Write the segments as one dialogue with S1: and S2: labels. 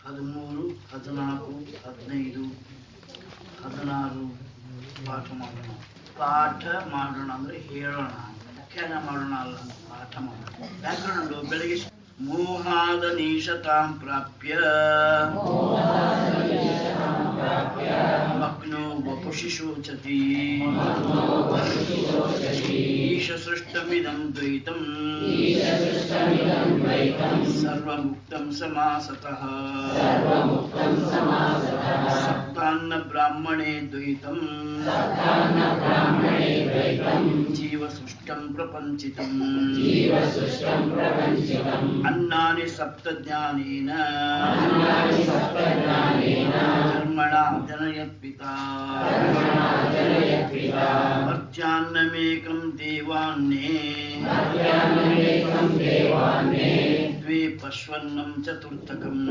S1: ಹದಿಮೂರು ಹದಿನಾಲ್ಕು ಹದಿನೈದು ಹದಿನಾರು ಪಾಠ ಮಾಡೋಣ ಪಾಠ ಮಾಡೋಣ ಅಂದ್ರೆ ಹೇಳೋಣ ವ್ಯಾಖ್ಯಾನ ಮಾಡೋಣ ಅಲ್ಲ ಪಾಠ ಮಾಡೋಣ ವ್ಯಾಕರಣಗಳು ಬೆಳಗ್ಗೆ ಮೋಹಾದ ನೀಶತಾಂ ಪ್ರಾಪ್ಯ ಮಗ್ನೋ ವಪುಷಿ ಶೋಚತಿ ಈಶ ಸೃಷ್ಟಮಿದಂ ದ್ವೈತಂ ಸರ್ವಮುಕ್ತಂ ಸಮಾಸತಃ ಸಪ್ತಾನ್ನ ಬ್ರಾಹ್ಮಣೇ ದ್ವೈತಂ ಜೀವ ಸೃಷ್ಟಂ ಪ್ರಪಂಚಿತಂ अन्नानि सप्तज्ञानेन कर्मणा जनयत् पिता मर्त्यान्नमेकं देवान्ने द्वे पश्वन्नं चतुर्थकम्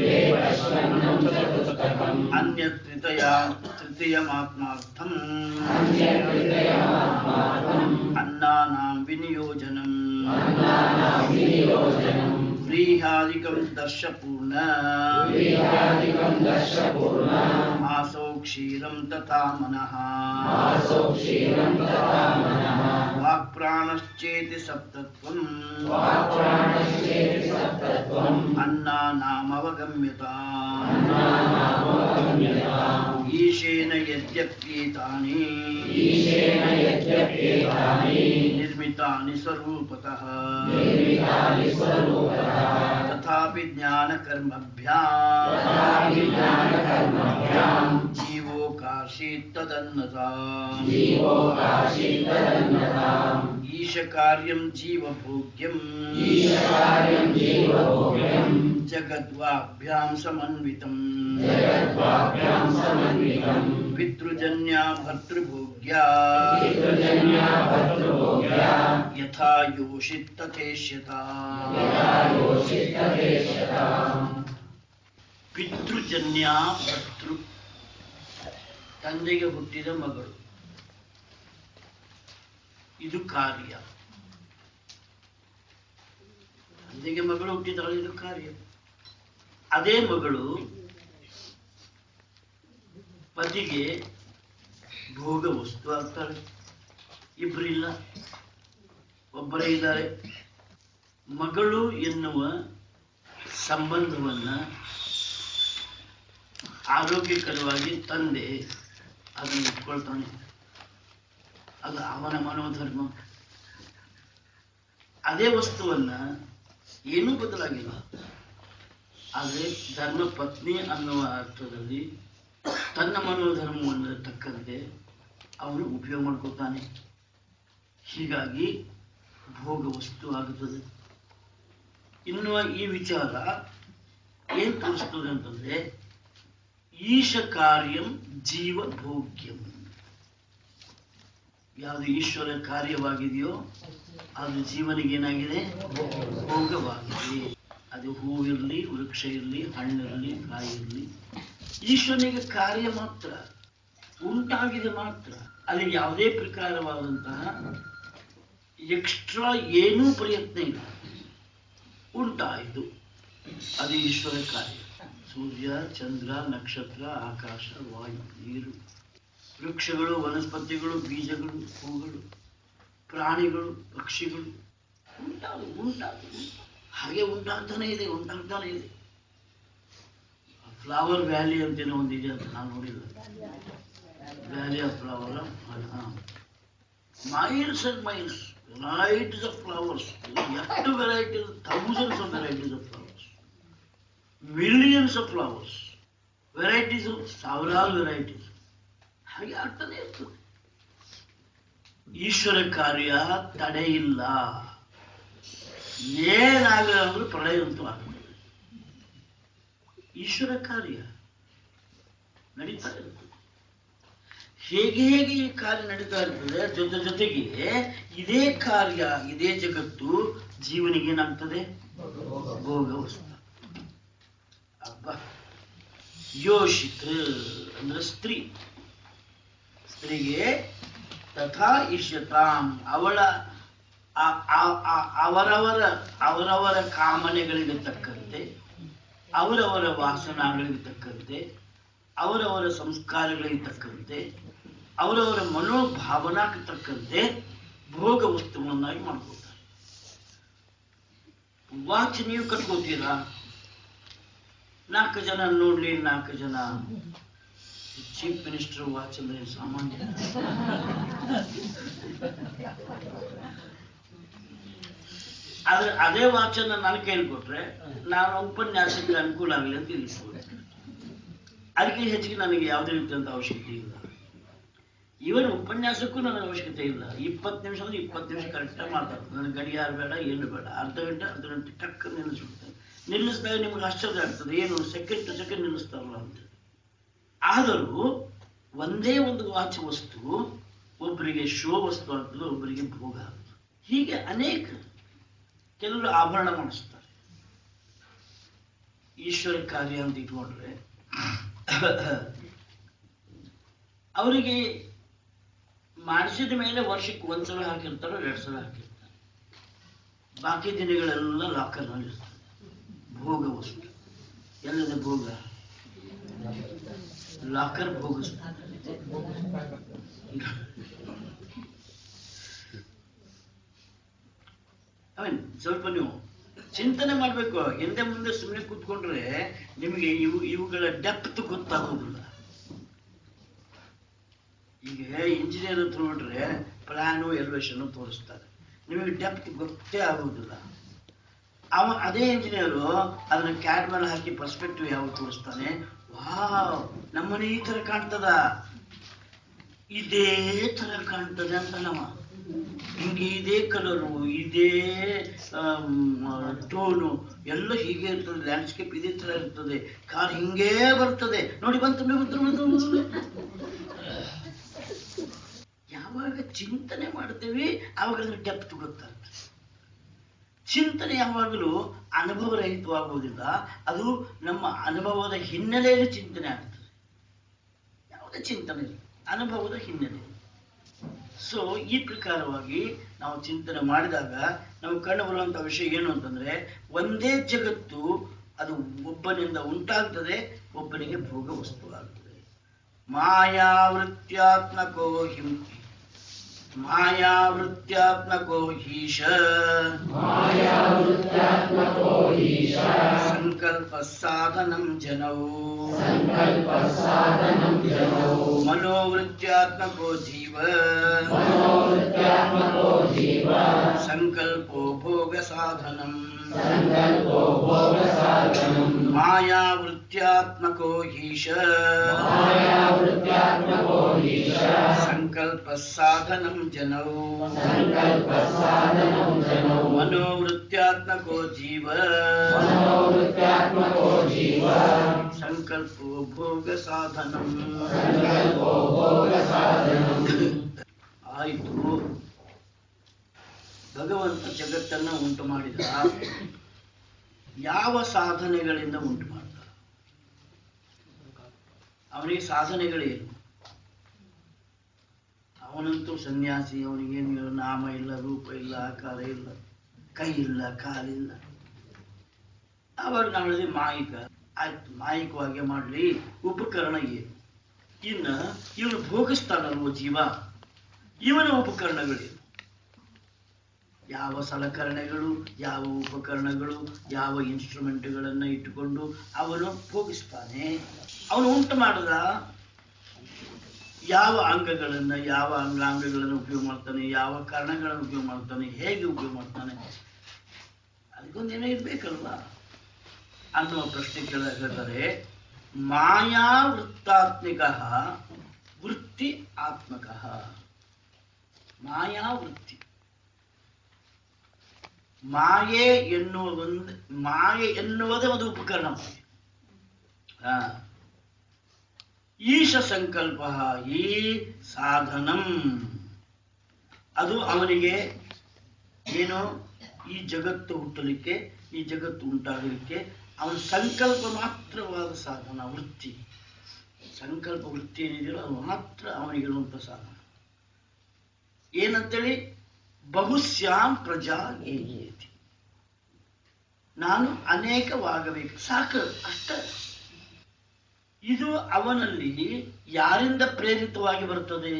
S1: अन्यत्रितया तृतीयमात्मार्थम् अन्नानां विनियोजनम् व्रीहादिकं दर्शपूर्ण आसौ क्षीरं तथा मनः वाक्प्राणश्चेति सप्तत्वम् अन्नानामवगम्यता ईशेन यद्यप्येतानि निर्मितानि स्वरूपतः तथापि ज्ञानकर्मभ्याम् जीवोकाशीत् तदन्नता ईशकार्यं जीवभोग्यम् जगद्वाभ्यां समन्वितम् पितृजन्या भर्तृभोग्या यथा योषित् तथेष्यता ಪಿತೃಜನ್ಯ ಭರ್ತೃ ತಂದೆಗೆ ಹುಟ್ಟಿದ ಮಗಳು ಇದು ಕಾರ್ಯ ತಂದೆಗೆ ಮಗಳು ಹುಟ್ಟಿದಳು ಇದು ಕಾರ್ಯ ಅದೇ ಮಗಳು ಪತಿಗೆ ಭೋಗ ವಸ್ತು ಆಗ್ತಾಳೆ ಇಬ್ಬರಿಲ್ಲ ಒಬ್ಬರೇ ಇದ್ದಾರೆ ಮಗಳು ಎನ್ನುವ ಸಂಬಂಧವನ್ನ ಆರೋಗ್ಯಕರವಾಗಿ ತಂದೆ ಅದನ್ನು ಇಟ್ಕೊಳ್ತಾನೆ ಅದು ಅವನ ಮನೋಧರ್ಮ ಅದೇ ವಸ್ತುವನ್ನ ಏನೂ ಬದಲಾಗಿಲ್ಲ ಆದರೆ ಧರ್ಮ ಪತ್ನಿ ಅನ್ನುವ ಅರ್ಥದಲ್ಲಿ ತನ್ನ ಮನೋಧರ್ಮವನ್ನು ತಕ್ಕಂತೆ ಅವನು ಉಪಯೋಗ ಮಾಡ್ಕೊತಾನೆ ಹೀಗಾಗಿ ಭೋಗ ವಸ್ತು ಆಗುತ್ತದೆ ಇನ್ನು ಈ ವಿಚಾರ ಏನ್ ತೋರಿಸ್ತದೆ ಅಂತಂದ್ರೆ ಈಶ ಕಾರ್ಯಂ ಜೀವ ಭೋಗ್ಯಂ ಯಾವುದು ಈಶ್ವರ ಕಾರ್ಯವಾಗಿದೆಯೋ ಅದು ಜೀವನಿಗೆ ಏನಾಗಿದೆ ಭೋಗವಾಗಿದೆ ಅದು ಹೂವಿರಲಿ ವೃಕ್ಷ ಇರಲಿ ಹಣ್ಣಿರಲಿ ಕಾಯಿ ಇರಲಿ ಈಶ್ವರನಿಗೆ ಕಾರ್ಯ ಮಾತ್ರ ಉಂಟಾಗಿದೆ ಮಾತ್ರ ಅಲ್ಲಿ ಯಾವುದೇ ಪ್ರಕಾರವಾದಂತಹ ಎಕ್ಸ್ಟ್ರಾ ಏನೂ ಪ್ರಯತ್ನ ಇಲ್ಲ ಉಂಟಾಯಿತು ಅದು ಈಶ್ವರ ಕಾರ್ಯ ಸೂರ್ಯ ಚಂದ್ರ ನಕ್ಷತ್ರ ಆಕಾಶ ವಾಯು ನೀರು ವೃಕ್ಷಗಳು ವನಸ್ಪತಿಗಳು ಬೀಜಗಳು ಹೂಗಳು ಪ್ರಾಣಿಗಳು ಪಕ್ಷಿಗಳು ಉಂಟಾದು ಉಂಟಾದು ಹಾಗೆ ಉಂಟಾಗ್ತಾನೆ ಇದೆ ಉಂಟಾಗ್ತಾನೆ ಇದೆ ಫ್ಲವರ್ ವ್ಯಾಲಿ ಅಂತೇನೋ ಒಂದಿದೆ ಅಂತ ನಾನು ನೋಡಿಲ್ಲ valley of flower miles and miles varieties of flowers ಎಷ್ಟು varieties thousands of varieties of flowers millions of flowers varieties ಸಾವಿರಾರು ವೆರೈಟೀಸ್ ಹಾಗೆ ಆಗ್ತಾನೆ ಇರ್ತದೆ ಈಶ್ವರ ಕಾರ್ಯ ತಡೆ ಇಲ್ಲ ಏನಾಗಲ್ಲ ಅಂದ್ರೆ ಪ್ರಳಯ ಅಂತೂ ಆಗ್ತದೆ ಈಶ್ವರ ಕಾರ್ಯ ನಡೀತಾ ಇರ್ತದೆ ಹೇಗೆ ಹೇಗೆ ಈ ಕಾರ್ಯ ನಡೀತಾ ಇರ್ತದೆ ಜೊತೆ ಜೊತೆಗೆ ಇದೇ ಕಾರ್ಯ ಇದೇ ಜಗತ್ತು ಜೀವನಿಗೆ ಏನಾಗ್ತದೆ ಭೋಗ ವಸ್ತು ಅಬ್ಬ ಯೋಷಿತ್ ಅಂದ್ರೆ ಸ್ತ್ರೀ ಸ್ತ್ರೀಗೆ ತಥಾ ಇಷ್ಯತಾಂ ಅವಳ ಆ- ಆ- ಆ- ಅವರವರ ಅವರವರ ಕಾಮನೆಗಳಿಗೆ ತಕ್ಕಂತೆ ಅವರವರ ವಾಸನಾಗಳಿಗೆ ತಕ್ಕಂತೆ ಅವರವರ ಸಂಸ್ಕಾರಗಳಿಗೆ ತಕ್ಕಂತೆ ಅವರವರ ಮನೋಭಾವನಾಕ್ಕೆ ತಕ್ಕಂತೆ ಭೋಗ ವಸ್ತುವನ್ನಾಗಿ ಮಾಡ್ಕೊಳ್ತಾರೆ ವಾಚ್ ನೀವು ಕಟ್ಕೋತೀರಾ ನಾಲ್ಕು ಜನ ನೋಡ್ಲಿ ನಾಲ್ಕು ಜನ ಚೀಫ್ ಮಿನಿಸ್ಟರ್ ವಾಚ್ ಅಂದ್ರೆ ಏನ್ ಸಾಮಾನ್ಯ ಆದ್ರೆ ಅದೇ ವಾಚನ್ನ ನನ್ನ ಕೈಲಿ ಕೊಟ್ರೆ ನಾನು ಉಪನ್ಯಾಸಕ್ಕೆ ಅನುಕೂಲ ಆಗಲಿ ಅಂತ ತಿಳಿಸ್ಬೋದು ಅದಕ್ಕೆ ಹೆಚ್ಚಿಗೆ ನನಗೆ ಯಾವುದೇ ರೀತಿಯಂತ ಅವಶ್ಯಕತೆ ಇಲ್ಲ ಇವನ್ ಉಪನ್ಯಾಸಕ್ಕೂ ನನಗೆ ಅವಶ್ಯಕತೆ ಇಲ್ಲ ಇಪ್ಪತ್ತು ನಿಮಿಷ ಅಂದ್ರೆ ಇಪ್ಪತ್ತು ನಿಮಿಷ ಕರೆಕ್ಟಾಗಿ ಮಾತಾಡ್ತೀನಿ ನನಗೆ ಗಡಿಯಾರ ಬೇಡ ಏನು ಬೇಡ ಅರ್ಧ ಗಂಟೆ ಅರ್ಧ ಗಂಟೆ ಟಕ್ ನಿಲ್ಲಿಸ್ಬಿಡ್ತೇನೆ ನಿಲ್ಲಿಸಿದಾಗ ನಿಮ್ಗೆ ಆಶ್ಚರ್ಯ ಆಗ್ತದೆ ಏನು ಸೆಕೆಂಡ್ ಟು ಸೆಕೆಂಡ್ ನಿಲ್ಲಿಸ್ತಾರಲ್ಲ ಅಂತ ಆದರೂ ಒಂದೇ ಒಂದು ವಾಚ್ ವಸ್ತು ಒಬ್ಬರಿಗೆ ಶೋ ವಸ್ತು ಆಗ್ತದೆ ಒಬ್ಬರಿಗೆ ಭೋಗ ಆಗ್ತದೆ ಹೀಗೆ ಅನೇಕ ಕೆಲವರು ಆಭರಣ ಮಾಡಿಸ್ತಾರೆ ಈಶ್ವರ ಕಾರ್ಯ ಅಂತ ಇಟ್ಕೊಂಡ್ರೆ ಅವರಿಗೆ ಮಾಡಿಸಿದ ಮೇಲೆ ವರ್ಷಕ್ಕೆ ಒಂದ್ಸಲ ಹಾಕಿರ್ತಾರೋ ಎರಡು ಸಲ ಹಾಕಿರ್ತಾರೆ ಬಾಕಿ ದಿನಗಳೆಲ್ಲ ಲಾಕರ್ನಲ್ಲಿ ಇರ್ತದೆ ಭೋಗ ವಸ್ತು ಎಲ್ಲಿದೆ ಭೋಗ ಲಾಕರ್ ಭೋಗಿಸ್ತಾರೆ ಐ ಮೀನ್ ಸ್ವಲ್ಪ ನೀವು ಚಿಂತನೆ ಮಾಡಬೇಕು ಹಿಂದೆ ಮುಂದೆ ಸುಮ್ಮನೆ ಕೂತ್ಕೊಂಡ್ರೆ ನಿಮಗೆ ಇವು ಇವುಗಳ ಡೆಪ್ತ್ ಗೊತ್ತಾಗೋದಿಲ್ಲ ಈಗ ಇಂಜಿನಿಯರ್ ಹತ್ರ ನೋಡ್ರೆ ಪ್ಲಾನು ಎಲಿವೇಶನ್ ತೋರಿಸ್ತಾರೆ ನಿಮಗೆ ಡೆಪ್ತ್ ಗೊತ್ತೇ ಆಗೋದಿಲ್ಲ ಅವ ಅದೇ ಇಂಜಿನಿಯರು ಅದನ್ನ ಕ್ಯಾಡ್ ಮೇಲೆ ಹಾಕಿ ಪರ್ಸ್ಪೆಕ್ಟಿವ್ ಯಾವ ತೋರಿಸ್ತಾನೆ ವಾವ್ ನಮ್ಮನೆ ಈ ತರ ಕಾಣ್ತದ ಇದೇ ತರ ಕಾಣ್ತದೆ ಅಂತ ನಮ್ಮ ಹಿಂಗೆ ಇದೇ ಕಲರು ಇದೇ ಟೋನು ಎಲ್ಲ ಹೀಗೆ ಇರ್ತದೆ ಲ್ಯಾಂಡ್ಸ್ಕೇಪ್ ಇದೇ ತರ ಇರ್ತದೆ ಕಾರ್ ಹಿಂಗೇ ಬರ್ತದೆ ನೋಡಿ ಬಂತು ಬಂತು ಬಂತು ಬಂತು. ಯಾವಾಗ ಚಿಂತನೆ ಮಾಡ್ತೇವೆ ಆವಾಗ ಅದ್ರ ಡೆಪ್ತ್ ಗೊತ್ತಾಗ್ತದೆ ಚಿಂತನೆ ಯಾವಾಗಲೂ ಅನುಭವ ರಹಿತವಾಗುವುದಿಲ್ಲ ಅದು ನಮ್ಮ ಅನುಭವದ ಹಿನ್ನೆಲೆಯಲ್ಲಿ ಚಿಂತನೆ ಆಗ್ತದೆ ಯಾವುದೇ ಚಿಂತನೆ ಇಲ್ಲ ಅನುಭವದ ಹಿನ್ನೆಲೆ ಸೊ ಈ ಪ್ರಕಾರವಾಗಿ ನಾವು ಚಿಂತನೆ ಮಾಡಿದಾಗ ನಮಗೆ ಕಂಡು ಬರುವಂತ ವಿಷಯ ಏನು ಅಂತಂದ್ರೆ ಒಂದೇ ಜಗತ್ತು ಅದು ಒಬ್ಬನಿಂದ ಉಂಟಾಗ್ತದೆ ಒಬ್ಬನಿಗೆ ಭೋಗ ವಸ್ತುವಾಗ್ತದೆ ಮಾಯಾವೃತ್ಯಾತ್ಮಕೋ ಹಿಂ ಮಾಯಾವೃತ್ಯಾತ್ಮಕೋ ಹೀಶ ಸಂಕಲ್ಪ ಸಾಧನಂ ಜನೌ ಮನೋವೃತ್ಯಾತ್ಮಕೋ ಜೀವ ಸಂಕಲ್ಪೋ ಭೋಗ ಸಾಧನಂ ಮಾಯಾವೃತ್ಯಾತ್ಮಕೋ ಹೀಶ ಸಂಕಲ್ಪ ಸಾಧನಂ ಜನೌ ಮನೋವೃತ್ಯಾತ್ಮಕೋ ಜೀವ ಸಂಕಲ್ಪೋ ಭೋಗ ಸಾಧನಂ ಆಯಿತು ಭಗವಂತ ಜಗತ್ತನ್ನ ಉಂಟು ಮಾಡಿದ ಯಾವ ಸಾಧನೆಗಳಿಂದ ಉಂಟು ಮಾಡ್ದ ಅವನಿಗೆ ಸಾಧನೆಗಳೇನು ಅವನಂತೂ ಸನ್ಯಾಸಿ ಅವನಿಗೇನು ನಾಮ ಇಲ್ಲ ರೂಪ ಇಲ್ಲ ಆಕಾರ ಇಲ್ಲ ಕೈ ಇಲ್ಲ ಕಾಲಿಲ್ಲ ಆವಾಗ ನಾವು ಹೇಳಿದ್ವಿ ಮಾಯಿಕ ಆಯ್ತು ಮಾಯಿಕವಾಗಿ ಮಾಡಲಿ ಉಪಕರಣ ಏನು ಇನ್ನ ಇವನು ಭೋಗಿಸ್ತಾನಲ್ವ ಜೀವ ಇವನ ಉಪಕರಣಗಳೇನು ಯಾವ ಸಲಕರಣೆಗಳು ಯಾವ ಉಪಕರಣಗಳು ಯಾವ ಇನ್ಸ್ಟ್ರೂಮೆಂಟ್ಗಳನ್ನ ಇಟ್ಟುಕೊಂಡು ಅವನು ಭೋಗಿಸ್ತಾನೆ ಅವನು ಉಂಟು ಮಾಡದ ಯಾವ ಅಂಗಗಳನ್ನ ಯಾವ ಅಂಗಾಂಗಗಳನ್ನು ಉಪಯೋಗ ಮಾಡ್ತಾನೆ ಯಾವ ಕಾರಣಗಳನ್ನು ಉಪಯೋಗ ಮಾಡ್ತಾನೆ ಹೇಗೆ ಉಪಯೋಗ ಮಾಡ್ತಾನೆ ಅದಕ್ಕೊಂದೇನೋ ಇರ್ಬೇಕಲ್ವಾ ಅನ್ನುವ ಪ್ರಶ್ನೆ ಕೇಳ ಹೇಳ್ತಾರೆ ಮಾಯಾ ವೃತ್ತಾತ್ಮಿಕ ವೃತ್ತಿ ಆತ್ಮಕ ಮಾಯಾ ವೃತ್ತಿ ಮಾಯೆ ಎನ್ನುವುದೊಂದು ಮಾಯೆ ಎನ್ನುವುದೇ ಒಂದು ಉಪಕರಣ ಹಾ ಈಶ ಸಂಕಲ್ಪ ಈ ಸಾಧನಂ ಅದು ಅವನಿಗೆ ಏನು ಈ ಜಗತ್ತು ಹುಟ್ಟಲಿಕ್ಕೆ ಈ ಜಗತ್ತು ಉಂಟಾಗಲಿಕ್ಕೆ ಅವನ ಸಂಕಲ್ಪ ಮಾತ್ರವಾದ ಸಾಧನ ವೃತ್ತಿ ಸಂಕಲ್ಪ ವೃತ್ತಿ ಏನಿದೆಯೋ ಅದು ಮಾತ್ರ ಅವನಿಗಿರುವಂಥ ಸಾಧನ ಏನಂತೇಳಿ ಬಹುಶ್ಯಾಂ ಪ್ರಜಾ ಏಯೇತಿ ನಾನು ಅನೇಕವಾಗಬೇಕು ಸಾಕು ಅಷ್ಟ ಇದು ಅವನಲ್ಲಿ ಯಾರಿಂದ ಪ್ರೇರಿತವಾಗಿ ಬರುತ್ತದೆ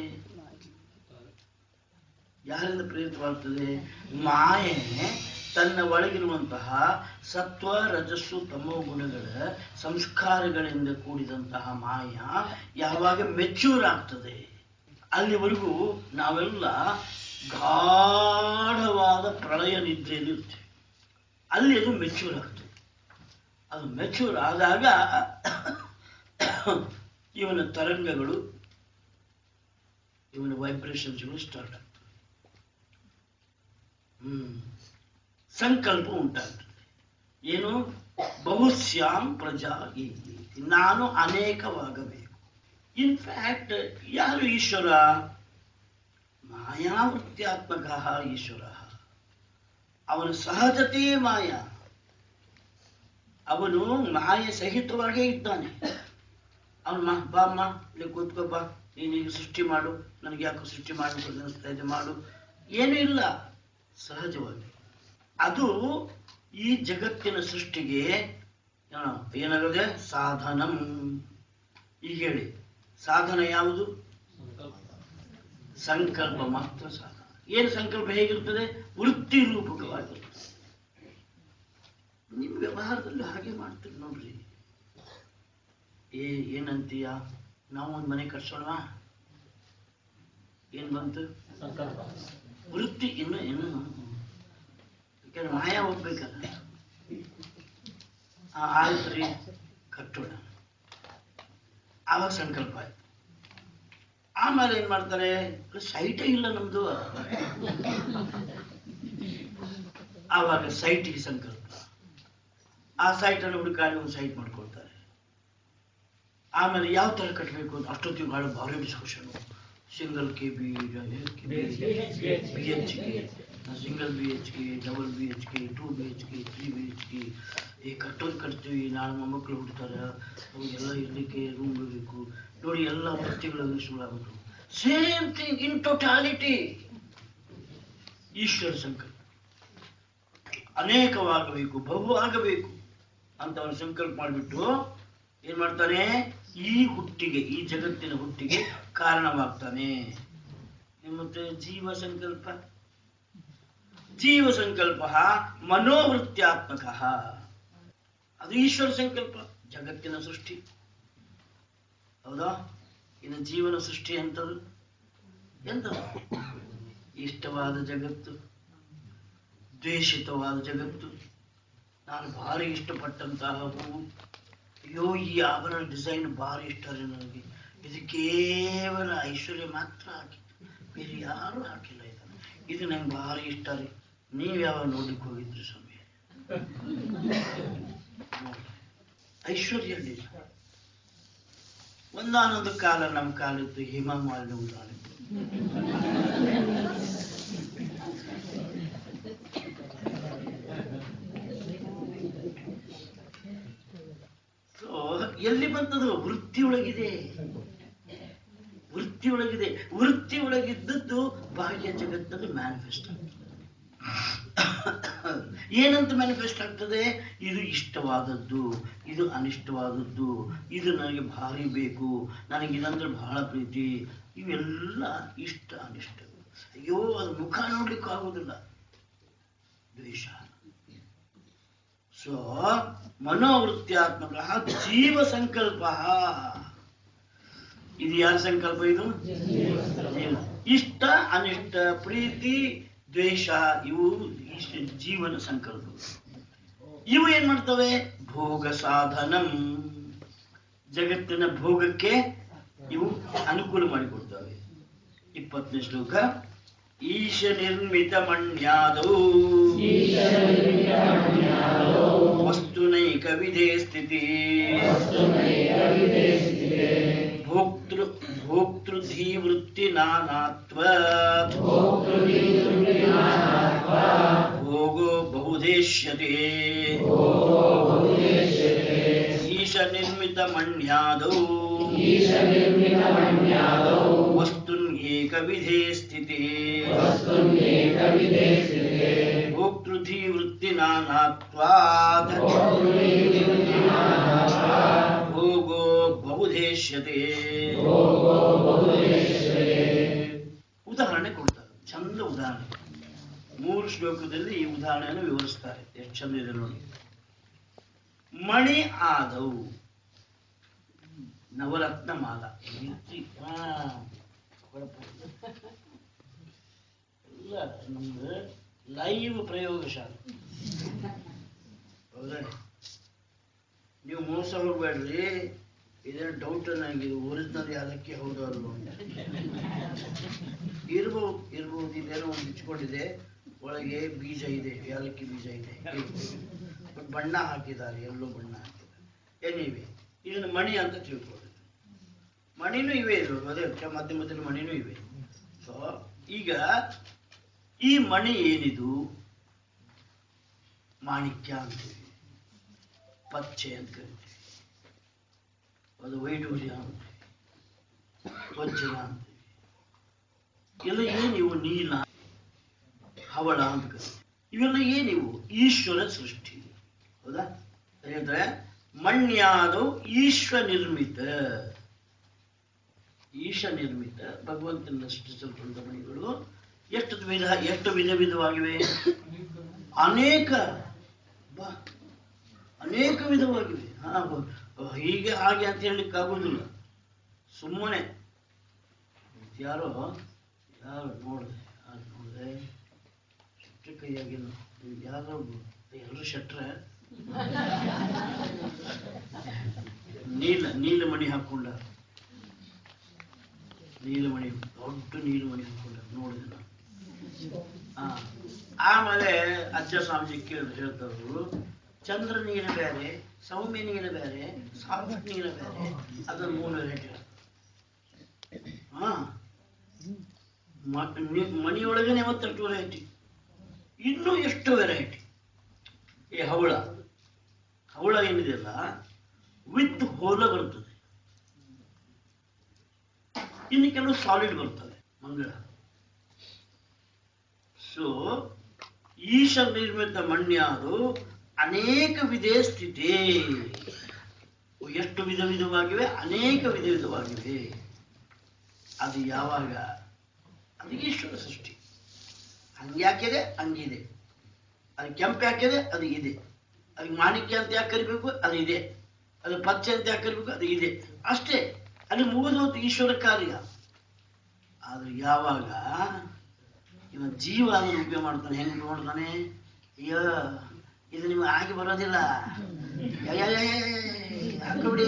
S1: ಯಾರಿಂದ ಪ್ರೇರಿತವಾಗ್ತದೆ ಮಾಯೆ ತನ್ನ ಒಳಗಿರುವಂತಹ ಸತ್ವ ರಜಸ್ಸು ತಮೋ ಗುಣಗಳ ಸಂಸ್ಕಾರಗಳಿಂದ ಕೂಡಿದಂತಹ ಮಾಯ ಯಾವಾಗ ಮೆಚ್ಯೂರ್ ಆಗ್ತದೆ ಅಲ್ಲಿವರೆಗೂ ನಾವೆಲ್ಲ ಗಾಢವಾದ ಪ್ರಳಯ ನಿದ್ರೆಯಲ್ಲಿ ಇರ್ತೇವೆ ಅಲ್ಲಿ ಅದು ಮೆಚ್ಯೂರ್ ಆಗ್ತದೆ ಅದು ಮೆಚ್ಯೂರ್ ಆದಾಗ ಇವನ ತರಂಗಗಳು ಇವನ ವೈಬ್ರೇಷನ್ಸ್ಗಳು ಸ್ಟಾರ್ಟ್ ಆಗ್ತವೆ ಹ್ಮ್ ಸಂಕಲ್ಪ ಉಂಟಾಗ್ತದೆ ಏನು ಬಹುಶ್ಯಾಂ ಪ್ರಜಾ ಇತಿ. ನಾನು ಅನೇಕವಾಗಬೇಕು ಇನ್ಫ್ಯಾಕ್ಟ್ ಯಾರು ಈಶ್ವರ ಮಾಯಾವೃತ್ಯಾತ್ಮಕ ಈಶ್ವರ ಅವನ ಸಹಜತೆಯೇ ಮಾಯ ಅವನು ಮಾಯ ಸಹಿತವಾಗೇ ಇದ್ದಾನೆ ಅವನು ಮಾ ಬಾ ಅಮ್ಮ ಇಲ್ಲಿ ಕೂತ್ಕೋ ಬಾ ನೀನೀಗ ಸೃಷ್ಟಿ ಮಾಡು ನನಗೆ ಯಾಕೋ ಸೃಷ್ಟಿ ಮಾಡಬೇಕು ಅನಿಸ್ತಾ ಇದೆ ಮಾಡು ಏನೂ ಇಲ್ಲ ಸಹಜವಾಗಿ ಅದು ಈ ಜಗತ್ತಿನ ಸೃಷ್ಟಿಗೆ ಆ, ಏನಾಗಿದೆ ಸಾಧನಂ ಈಗ ಹೇಳಿ ಸಾಧನ ಯಾವುದು ಸಂಕಲ್ಪ ಮಾತ್ರ ಸಾಧನ ಏನು ಸಂಕಲ್ಪ ಹೇಗಿರ್ತದೆ ವೃತ್ತಿ ರೂಪಕವಾಗಿರ್ತದೆ ನಿಮ್ಮ ವ್ಯವಹಾರದಲ್ಲಿ ಹಾಗೆ ಮಾಡ್ತೀರಿ ನೋಡ್ರಿ ಏ ಏನಂತೀಯ ನಾವು ಒಂದು ಮನೆ ಕಟ್ಸೋಣವಾ ಏನ್ ಬಂತು ವೃತ್ತಿ ಇನ್ನು ಇನ್ನು ಯಾಕಂದ್ರೆ ಮಾಯಾ ಹೋಗ್ಬೇಕಲ್ಲ ಆ, ಆಯ್ತು ರೀ ಕಟ್ಟೋಣ ಆವಾಗ ಸಂಕಲ್ಪ ಆಯ್ತು ಆಮೇಲೆ ಏನ್ ಮಾಡ್ತಾರೆ ಸೈಟೇ ಇಲ್ಲ ನಮ್ದು ಆವಾಗ ಸೈಟಿಗೆ ಸಂಕಲ್ಪ ಆ ಸೈಟ್ ಅನ್ನು ಹುಡುಕಾಡಿ ಒಂದು ಸೈಟ್ ಮಾಡ್ಕೊಳ್ತಾರೆ ಆಮೇಲೆ ಯಾವ ತರ ಕಟ್ಟಬೇಕು ಅಂತ ಅಷ್ಟೊತ್ತಿಗೆ ಭಾಳ ಭಾರಿ discussion single K B B H K single B H K double B H K two B H K three B H K ಈ ಕಟ್ಟೋದು ಕಟ್ತೀವಿ ನಾಳೆ ಮೊಮ್ಮಕ್ಕಳು ಹುಡ್ತಾರೆ ಅವ್ರಿಗೆಲ್ಲ ಇರಲಿಕ್ಕೆ ರೂಮ್ ಬೇಕು ನೋಡಿ ಎಲ್ಲ ವೃತ್ತಿಗಳಲ್ಲಿ ಸುಳ್ಳಾಗ್ಬಿಟ್ಟು ಸೇಮ್ ಥಿಂಗ್ ಇನ್ ಟೋಟಾಲಿಟಿ ಈಶ್ವರ ಸಂಕಲ್ಪ ಅನೇಕವಾಗಬೇಕು ಬಹು ಆಗಬೇಕು ಅಂತ ಅವನು ಸಂಕಲ್ಪ ಮಾಡಿಬಿಟ್ಟು ಏನ್ ಮಾಡ್ತಾನೆ ಈ ಹುಟ್ಟಿಗೆ ಈ ಜಗತ್ತಿನ ಹುಟ್ಟಿಗೆ ಕಾರಣವಾಗ್ತಾನೆ ಮತ್ತೆ ಜೀವ ಸಂಕಲ್ಪ ಜೀವ ಸಂಕಲ್ಪ ಮನೋವೃತ್ಯಾತ್ಮಕ ಅದು ಈಶ್ವರ ಸಂಕಲ್ಪ ಜಗತ್ತಿನ ಸೃಷ್ಟಿ ಹೌದಾ ಇನ್ನು ಜೀವನ ಸೃಷ್ಟಿ ಅಂತದ್ದು ಎಂತದು ಇಷ್ಟವಾದ ಜಗತ್ತು ದ್ವೇಷಿತವಾದ ಜಗತ್ತು ನಾನು ಭಾರಿ ಇಷ್ಟಪಟ್ಟಂತಹ ಹೂವು ಅಯ್ಯೋ ಈ ಆಭರಣ ಡಿಸೈನ್ ಭಾರಿ ಇಷ್ಟ ರೀ ನನಗೆ ಇದು ಕೇವಲ ಐಶ್ವರ್ಯ ಮಾತ್ರ ಹಾಕಿದ್ದು ಬೇರೆ ಯಾರು ಹಾಕಿಲ್ಲ ಇದನ್ನು ಇದು ನಂಗೆ ಭಾರಿ ಇಷ್ಟ ರೀ ನೀವು ಯಾವಾಗ ನೋಡ್ಲಿಕ್ಕೆ ಹೋಗಿದ್ರಿ ಸ್ವಾಮಿ ನೋಡಿ. ಐಶ್ವರ್ಯ ಡಿಸೈನ್ ಒಂದಾನೊಂದು ಕಾಲ ನಮ್ಮ ಕಾಲಿತ್ತು ಹಿಮಮಾಲಿನ ಉದಾಹರಣೆ ಸೊ ಎಲ್ಲಿ ಬಂತದು ವೃತ್ತಿಯೊಳಗಿದೆ ವೃತ್ತಿಯೊಳಗಿದೆ ವೃತ್ತಿಯೊಳಗಿದ್ದದ್ದು ಬಾಹ್ಯ ಜಗತ್ತಲ್ಲಿ ಮ್ಯಾನಿಫೆಸ್ಟ್ ಆಗ್ತದೆ ಏನಂತ ಮ್ಯಾನಿಫೆಸ್ಟ್ ಆಗ್ತದೆ ಇದು ಇಷ್ಟವಾದದ್ದು ಇದು ಅನಿಷ್ಟವಾದದ್ದು ಇದು ನನಗೆ ಭಾರಿ ಬೇಕು ನನಗೆ ಇದಂದ್ರೆ ಬಹಳ ಪ್ರೀತಿ ಇವೆಲ್ಲ ಇಷ್ಟ ಅನಿಷ್ಟ ಅಯ್ಯೋ ಅದು ಮುಖ ನೋಡ್ಲಿಕ್ಕೆ ಆಗೋದಿಲ್ಲ ದ್ವೇಷ ಸೊ ಮನೋವೃತ್ಯಾತ್ಮಕ ಜೀವ ಸಂಕಲ್ಪ ಇದು ಯಾರ ಸಂಕಲ್ಪ ಇದು ಜೀವ. ಇಷ್ಟ ಅನಿಷ್ಟ ಪ್ರೀತಿ ದ್ವೇಷ ಇವು ಇಷ್ಟ- ಜೀವನ ಸಂಕಲ್ಪ ಇವು ಏನ್ ಮಾಡ್ತವೆ ಭೋಗ ಸಾಧನಂ ಜಗತ್ತಿನ ಭೋಗಕ್ಕೆ ಇವು ಅನುಕೂಲ ಮಾಡಿಕೊಡ್ತವೆ ಇಪ್ಪತ್ತನೇ ಶ್ಲೋಕ ಈಶ ನಿರ್ಮಿತ ಮಣ್ಯಾದೌ ವಸ್ತುನೈಕ ವಿಧೇ ಸ್ಥಿತಿ ಭೋಕ್ತೃ ಭೋಕ್ತೃಧೀವೃತ್ತಿ ನಾನಾತ್ವ ಭೋಗೋ ಬಹುದೇಶ್ಯತೆ ಈಶ ನಿರ್ಮಿತ ಮಣ್ಯಾದೌ ವಸ್ತುನ್ ಏಕ ವಿಧೇ ಸ್ಥಿತಿ ಭೋಕ್ತೃ ವೃತ್ತಿ ನಾನಾತ್ವಾತ್ ಭೋಗೋ ಬಹುದೇಶ್ಯತೆ ಉದಾಹರಣೆ ಕೊಡ್ತಾರೆ ಚಂದ ಉದಾಹರಣೆ ಮೂರು ಶ್ಲೋಕದಲ್ಲಿ ಈ ಉದಾಹರಣೆಯನ್ನು ವಿವರಿಸ್ತಾರೆ ಎಷ್ಟು ಚಂದ ಇದೆ ನೋಡಿ ಮಣಿ ಆದವು ನವರತ್ನ ಮಾಲ ಕೀರ್ತಿ ಹಾ ಕುഴപ്പമില്ല. ಎಲ್ಲ ನಮ್ದು ಲೈವ್ ಪ್ರಯೋಗಶಾಲೆ ಹೌದಾ ನೀವು ಮೋಸ ಹೋಗ್ಬೇಡ್ರಿ ಇದೇನು ಡೌಟ್ ನನಗೆ ಒರಿಜಿನಲ್ ಯಾಲಕ್ಕಿ ಹೌದು ಅಲ್ವೋ ಅಂತ ಇರ್ಬೋದು ಇರ್ಬೋದು ಇದೇನೋ ಒಂದು ಇಚ್ಕೊಂಡಿದೆ ಒಳಗೆ ಬೀಜ ಇದೆ ಯಾಲಕ್ಕಿ ಬೀಜ ಇದೆ ಬಟ್ ಬಣ್ಣ ಹಾಕಿದ್ದಾರೆ ಎಲ್ಲೋ ಬಣ್ಣ ಹಾಕಿದ್ದಾರೆ ಎನಿವೆ ಇದನ್ನು ಮಣಿ ಅಂತ ತಿಳ್ಕೊಳ್ಳಿ ಮಣಿನೂ ಇವೆ ಇದು ಅದೇ ಕ- ಮಧ್ಯ ಮಧ್ಯದಲ್ಲಿ ಮಣಿನೂ ಇವೆ ಸೊ ಈಗ ಈ ಮಣಿ ಏನಿದು ಮಾಣಿಕ್ಯ ಅಂತೀವಿ ಪಚ್ಚೆ ಅಂತ ಕರಿತೀವಿ ಅದು ವೈಡೂರ್ಯ ಅಂತೀವಿ ವಜ್ರ ಅಂತೀವಿ ಎಲ್ಲ ಏನಿವು ನೀಲ ಹವಳ ಅಂತ ಕರಿತೀವಿ ಇವೆಲ್ಲ ಏನಿವು ಈಶ್ವರ ಸೃಷ್ಟಿ ಹೌದಾ ಹೇಳ್ತಾರೆ ಮಣ್ಯಾದವು ಈಶ್ವ ನಿರ್ಮಿತ ಈಶ ನಿರ್ಮಿತ ಭಗವಂತನ ಸೃಷ್ಟಿಸಲ್ಪಟ್ಟ ಮಣಿಗಳು ಎಷ್ಟು ವಿಧ ಎಷ್ಟು ವಿಧ ವಿಧವಾಗಿವೆ ಅನೇಕ ಬಾ ಅನೇಕ ವಿಧವಾಗಿವೆ ಹಾ, ಬ- ಹೀಗೆ ಹಾಗೆ ಅಂತ ಹೇಳಲಿಕ್ಕೆ ಆಗುದಿಲ್ಲ ಸುಮ್ಮನೆ ಯಾರೋ ಯಾರು ನೋಡಿದೆ ಯಾರು ನೋಡಿದೆ ಶೆಟ್ಟಿ ಕೈಯಾಗಿಲ್ಲ ಯಾರೋ ಎಲ್ಲರೂ ಶೆಟ್ರೆ ನೀಲ ನೀಲಮಣಿ ಹಾಕೊಂಡ ನೀಲಮಣಿ ದೊಡ್ಡ ನೀಲಮಣಿ ಹಾಕೊಂಡ ನೋಡಿದೆ ನಾನು ಆ, ಆಮೇಲೆ ಅಜ್ಜ ಸ್ವಾಮೀಜಿ ಕೇಳಿದ್ರು ಹೇಳ್ತಾರು ಚಂದ್ರ ನೀರು ಬೇರೆ ಸೌಮ್ಯ ನೀರು ಬೇರೆ ಸಾಫ್ಟ್ ನೀರು ಬೇರೆ ಅದನ್ನ ಮೂರು ವೆರೈಟಿ ಹಾ ಮ- ನಿ- ಮಣಿಯೊಳಗನೆ ಮತ್ತಷ್ಟು ವೆರೈಟಿ ಇನ್ನೂ ಎಷ್ಟು ವೆರೈಟಿ ಈ ಹವಳ ಹವಳ ಏನಿದೆಯಲ್ಲ ವಿತ್ ಹೋಲ ಬರ್ತದೆ ಇನ್ನು ಕೆಲವು ಸಾಲಿಡ್ ಬರ್ತವೆ ಮಂಗಳ ಸೊ ಈಶ ನಿರ್ಮಿತ ಮಣ್ಯಾದು ಅನೇಕ ವಿಧೇ ಸ್ಥಿತಿ ಎಷ್ಟು ವಿಧ ವಿಧವಾಗಿವೆ ಅನೇಕ ವಿಧ ವಿಧವಾಗಿವೆ ಅದು ಯಾವಾಗ ಅದು ಈಶ್ವರ ಸೃಷ್ಟಿ ಹಂಗೆ ಹಾಕಿದೆ ಹಂಗಿದೆ ಅದು ಕೆಂಪು ಹಾಕಿದೆ ಅದು ಇದೆ ಅದಕ್ಕೆ ಮಾಣಿಕ್ಯ ಅಂತ ಯಾಕೆ ಕರಿಬೇಕು ಅದು ಇದೆ ಅದು ಪಚ್ಚೆ ಅಂತ ಯಾಕೆ ಕರಿಬೇಕು ಅದು ಇದೆ ಅಷ್ಟೇ ಅಲ್ಲಿ ಮುಗಿದು ಹೋಯ್ತು ಈಶ್ವರ ಕಾರ್ಯ ಆದ್ರೆ ಯಾವಾಗ ಇವ ಜೀವ ಅದನ್ನು ಉಪಯೋಗ ಮಾಡ್ತಾನೆ ಹೆಂಗೆ ಉಪಯೋಗ ಮಾಡ್ತಾನೆ ಅಯ್ಯೋ ಇದು ನಿಮ್ಗೆ ಆಗಿ ಬರೋದಿಲ್ಲ ಹಾಕಬಿಡಿ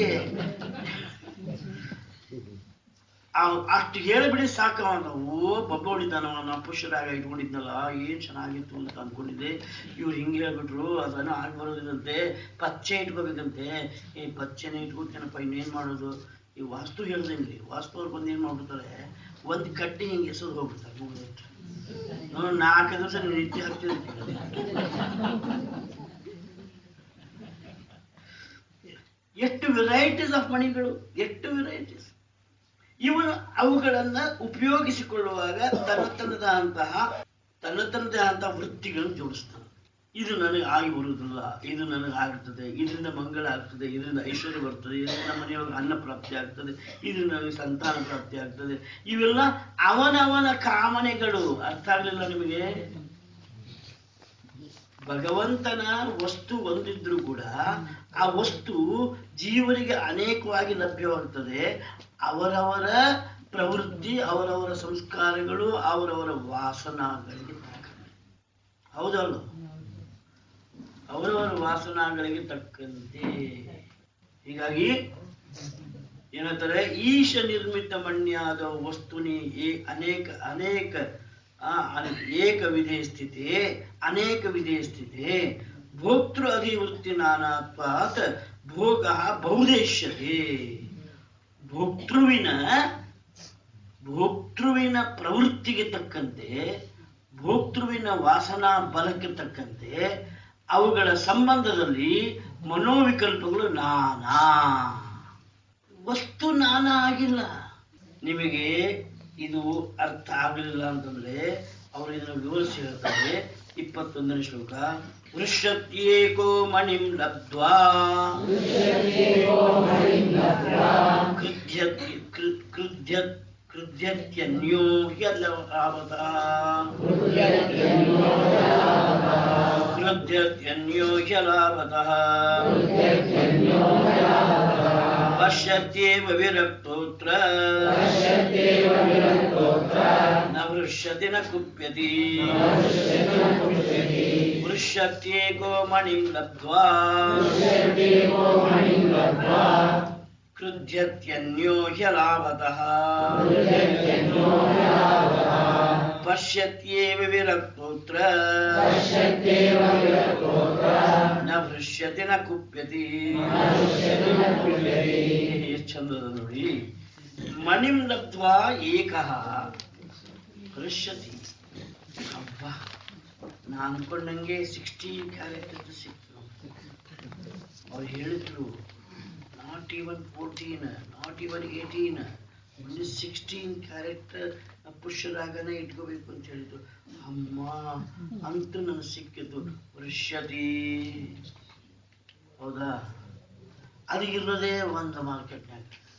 S1: ಅಷ್ಟು ಹೇಳಿಬಿಡಿ ಸಾಕವ ಅಂತ ಓ ಬಬ್ಬ ಹೊಡಿತಾನವ ನಾ ಪುಷ್ಯರಾಗ ಇಟ್ಕೊಂಡಿದ್ನಲ್ಲ ಏನ್ ಚೆನ್ನಾಗಿತ್ತು ಅಂತ ಅನ್ಕೊಂಡಿದ್ದೆ ಇವ್ರು ಹಿಂಗೆ ಹೇಳ್ಬಿಟ್ರು ಅದನ್ನು ಆಗಿ ಬರೋದಿಲ್ಲಂತೆ ಪಚ್ಚೆ ಇಟ್ಕೋಬೇಕಂತೆ ಈ ಪಚ್ಚೆನೇ ಇಟ್ಕೊತೇನಪ್ಪ ಇನ್ನೇನ್ ಮಾಡೋದು ಈ ವಾಸ್ತು ಹೇಳ್ದೇನ್ರಿ ವಾಸ್ತು ಅವ್ರು ಬಂದು ಏನ್ ಮಾಡ್ಬಿಡ್ತಾರೆ ಒಂದ್ ಕಟ್ಟಿ ಹಿಂಗೆ ಎಸೆದು ಹೋಗ್ಬಿಡ್ತಾರೆ ಮುಗಿದೈತೆ ನೋಡಿ ನಾಲ್ಕು ದಿವಸ ನೀವು ನಿತ್ಯ ಹಾಕ್ತಿರ್ತೀರಿ ಎಷ್ಟು ವೆರೈಟೀಸ್ ಆಫ್ ಮಣಿಗಳು ಎಷ್ಟು ವೆರೈಟೀಸ್ ಇವನು ಅವುಗಳನ್ನ ಉಪಯೋಗಿಸಿಕೊಳ್ಳುವಾಗ ತನ್ನ ತನ್ನದಂತಹ ತನ್ನ ತನ್ನದಂತಹ ವೃತ್ತಿಗಳನ್ನು ಜೋಡಿಸ್ತಾನೆ ಇದು ನನಗೆ ಆಗಿ ಬರುವುದಿಲ್ಲ ಇದು ನನಗೆ ಆಗ್ತದೆ ಇದರಿಂದ ಮಂಗಳ ಆಗ್ತದೆ ಇದರಿಂದ ಐಶ್ವರ್ಯ ಬರ್ತದೆ ಇದರಿಂದ ಮನೆಯೊಳಗೆ ಅನ್ನ ಪ್ರಾಪ್ತಿ ಆಗ್ತದೆ ಇದರಿಂದ ನನಗೆ ಸಂತಾನ ಪ್ರಾಪ್ತಿ ಆಗ್ತದೆ ಇವೆಲ್ಲ ಅವನವನ ಕಾಮನೆಗಳು ಅರ್ಥ ಆಗಲಿಲ್ಲ ನಿಮಗೆ ಭಗವಂತನ ವಸ್ತು ಒಂದಿದ್ರೂ ಕೂಡ ಆ ವಸ್ತು ಜೀವನಿಗೆ ಅನೇಕವಾಗಿ ಲಭ್ಯವಾಗ್ತದೆ ಅವರವರ ಪ್ರವೃತ್ತಿ ಅವರವರ ಸಂಸ್ಕಾರಗಳು ಅವರವರ ವಾಸನಾಗಳಿಗೆ ತಕ್ಕಂತೆ ಹೌದಲ್ಲ ಅವರವರ ವಾಸನಾಗಳಿಗೆ ತಕ್ಕಂತೆ ಹೀಗಾಗಿ ಏನಂತಾರೆ ಈಶ ನಿರ್ಮಿತ ಮಣ್ಯಾದ ವಸ್ತುನಿ ಏ- ಅನೇಕ ಅನೇಕ ಆ, ಅನ್- ಏಕ ವಿಧೇ ಸ್ಥಿತಿ ಅನೇಕ ವಿಧೇ ಸ್ಥಿತಿ ಭೋಕ್ತೃ ಅಧಿವೃತ್ತಿ ನಾನಾತ್ವಾತ್ ಭೋಗ ಬಹುದೇಶ್ಯತೆ ಭೋಕ್ತೃವಿನ ಭೋಕ್ತೃವಿನ ಪ್ರವೃತ್ತಿಗೆ ತಕ್ಕಂತೆ ಭೋಕ್ತೃವಿನ ವಾಸನಾ ಬಲಕ್ಕೆ ತಕ್ಕಂತೆ ಅವುಗಳ ಸಂಬಂಧದಲ್ಲಿ ಮನೋವಿಕಲ್ಪಗಳು ನಾನಾ ವಸ್ತು ನಾನಾ ಆಗಿಲ್ಲ ನಿಮಗೆ ಇದು ಅರ್ಥ ಆಗಲಿಲ್ಲ ಅಂತಂದ್ರೆ ಅವರು ಇದನ್ನು ವಿವರಿಸಿ ಹೇಳ್ತಾರೆ ಇಪ್ಪತ್ತೊಂದನೇ ಶ್ಲೋಕ ವೃಷತ್ಯೇಕೋ ಮಣಿಂ ಲಬ್ಧ್ವಾ ಕೃಧ್ಯತ್ ಕೃ- ಕೃಧ್ಯತ್ ಕೃಧ್ಯತ್ಯನ್ಯೋ ಹ್ಯಲಾಭತಃ ಕೃಧ್ಯತ್ಯನ್ಯೋ ಹ್ಯಲಾಭತಃ ಪಶ್ಯತ್ಯೇವ ವಿರಕ್ತೋತ್ರ ನ ಹೃಷ್ಯತಿ ನ ಕುಪ್ಯತಿ ಹೃಷ್ಯತ್ಯೇಕೋ ಮಣಿಂ ಲಬ್ಧ್ವಾ ಕೃಧ್ಯತ್ಯನ್ಯೋ ಹ್ಯಲಾಭತಃ ಪಶ್ಯತ್ಯೇವ ವಿರಕ್ತೋತ್ರ ನ ಹೃಷ್ಯತಿ ನ ಕುಪ್ಯತಿ ಎಷ್ಟು ಚಂದದ ನೋಡಿ ಮಣಿಂ ಲಬ್ಧ್ವಾ ಏಕಃ ಹೃಷ್ಯತಿ ಅಬ್ಬಾ ನಾ ಅನ್ಕೊಂಡಂಗೆ ಸಿಕ್ಸ್ಟೀನ್ ಕ್ಯಾರೆಕ್ಟರ್ ಸಿಕ್ತು ಅವ್ರು ಹೇಳಿದ್ರು not even fourteen not even eighteen only sixteen character ಪುಷ್ಯರಾಗನೇ ಇಟ್ಕೋಬೇಕು ಅಂತ ಹೇಳಿದ್ರು ಅಮ್ಮ ಅಂತೂ ನನಗೆ ಸಿಕ್ಕಿತು ವೃಷ್ಯತಿ ಹೌದಾ ಅದು ಇರೋದೇ ಒಂದು ಮಾರ್ಕೆಟ್ನಾಗ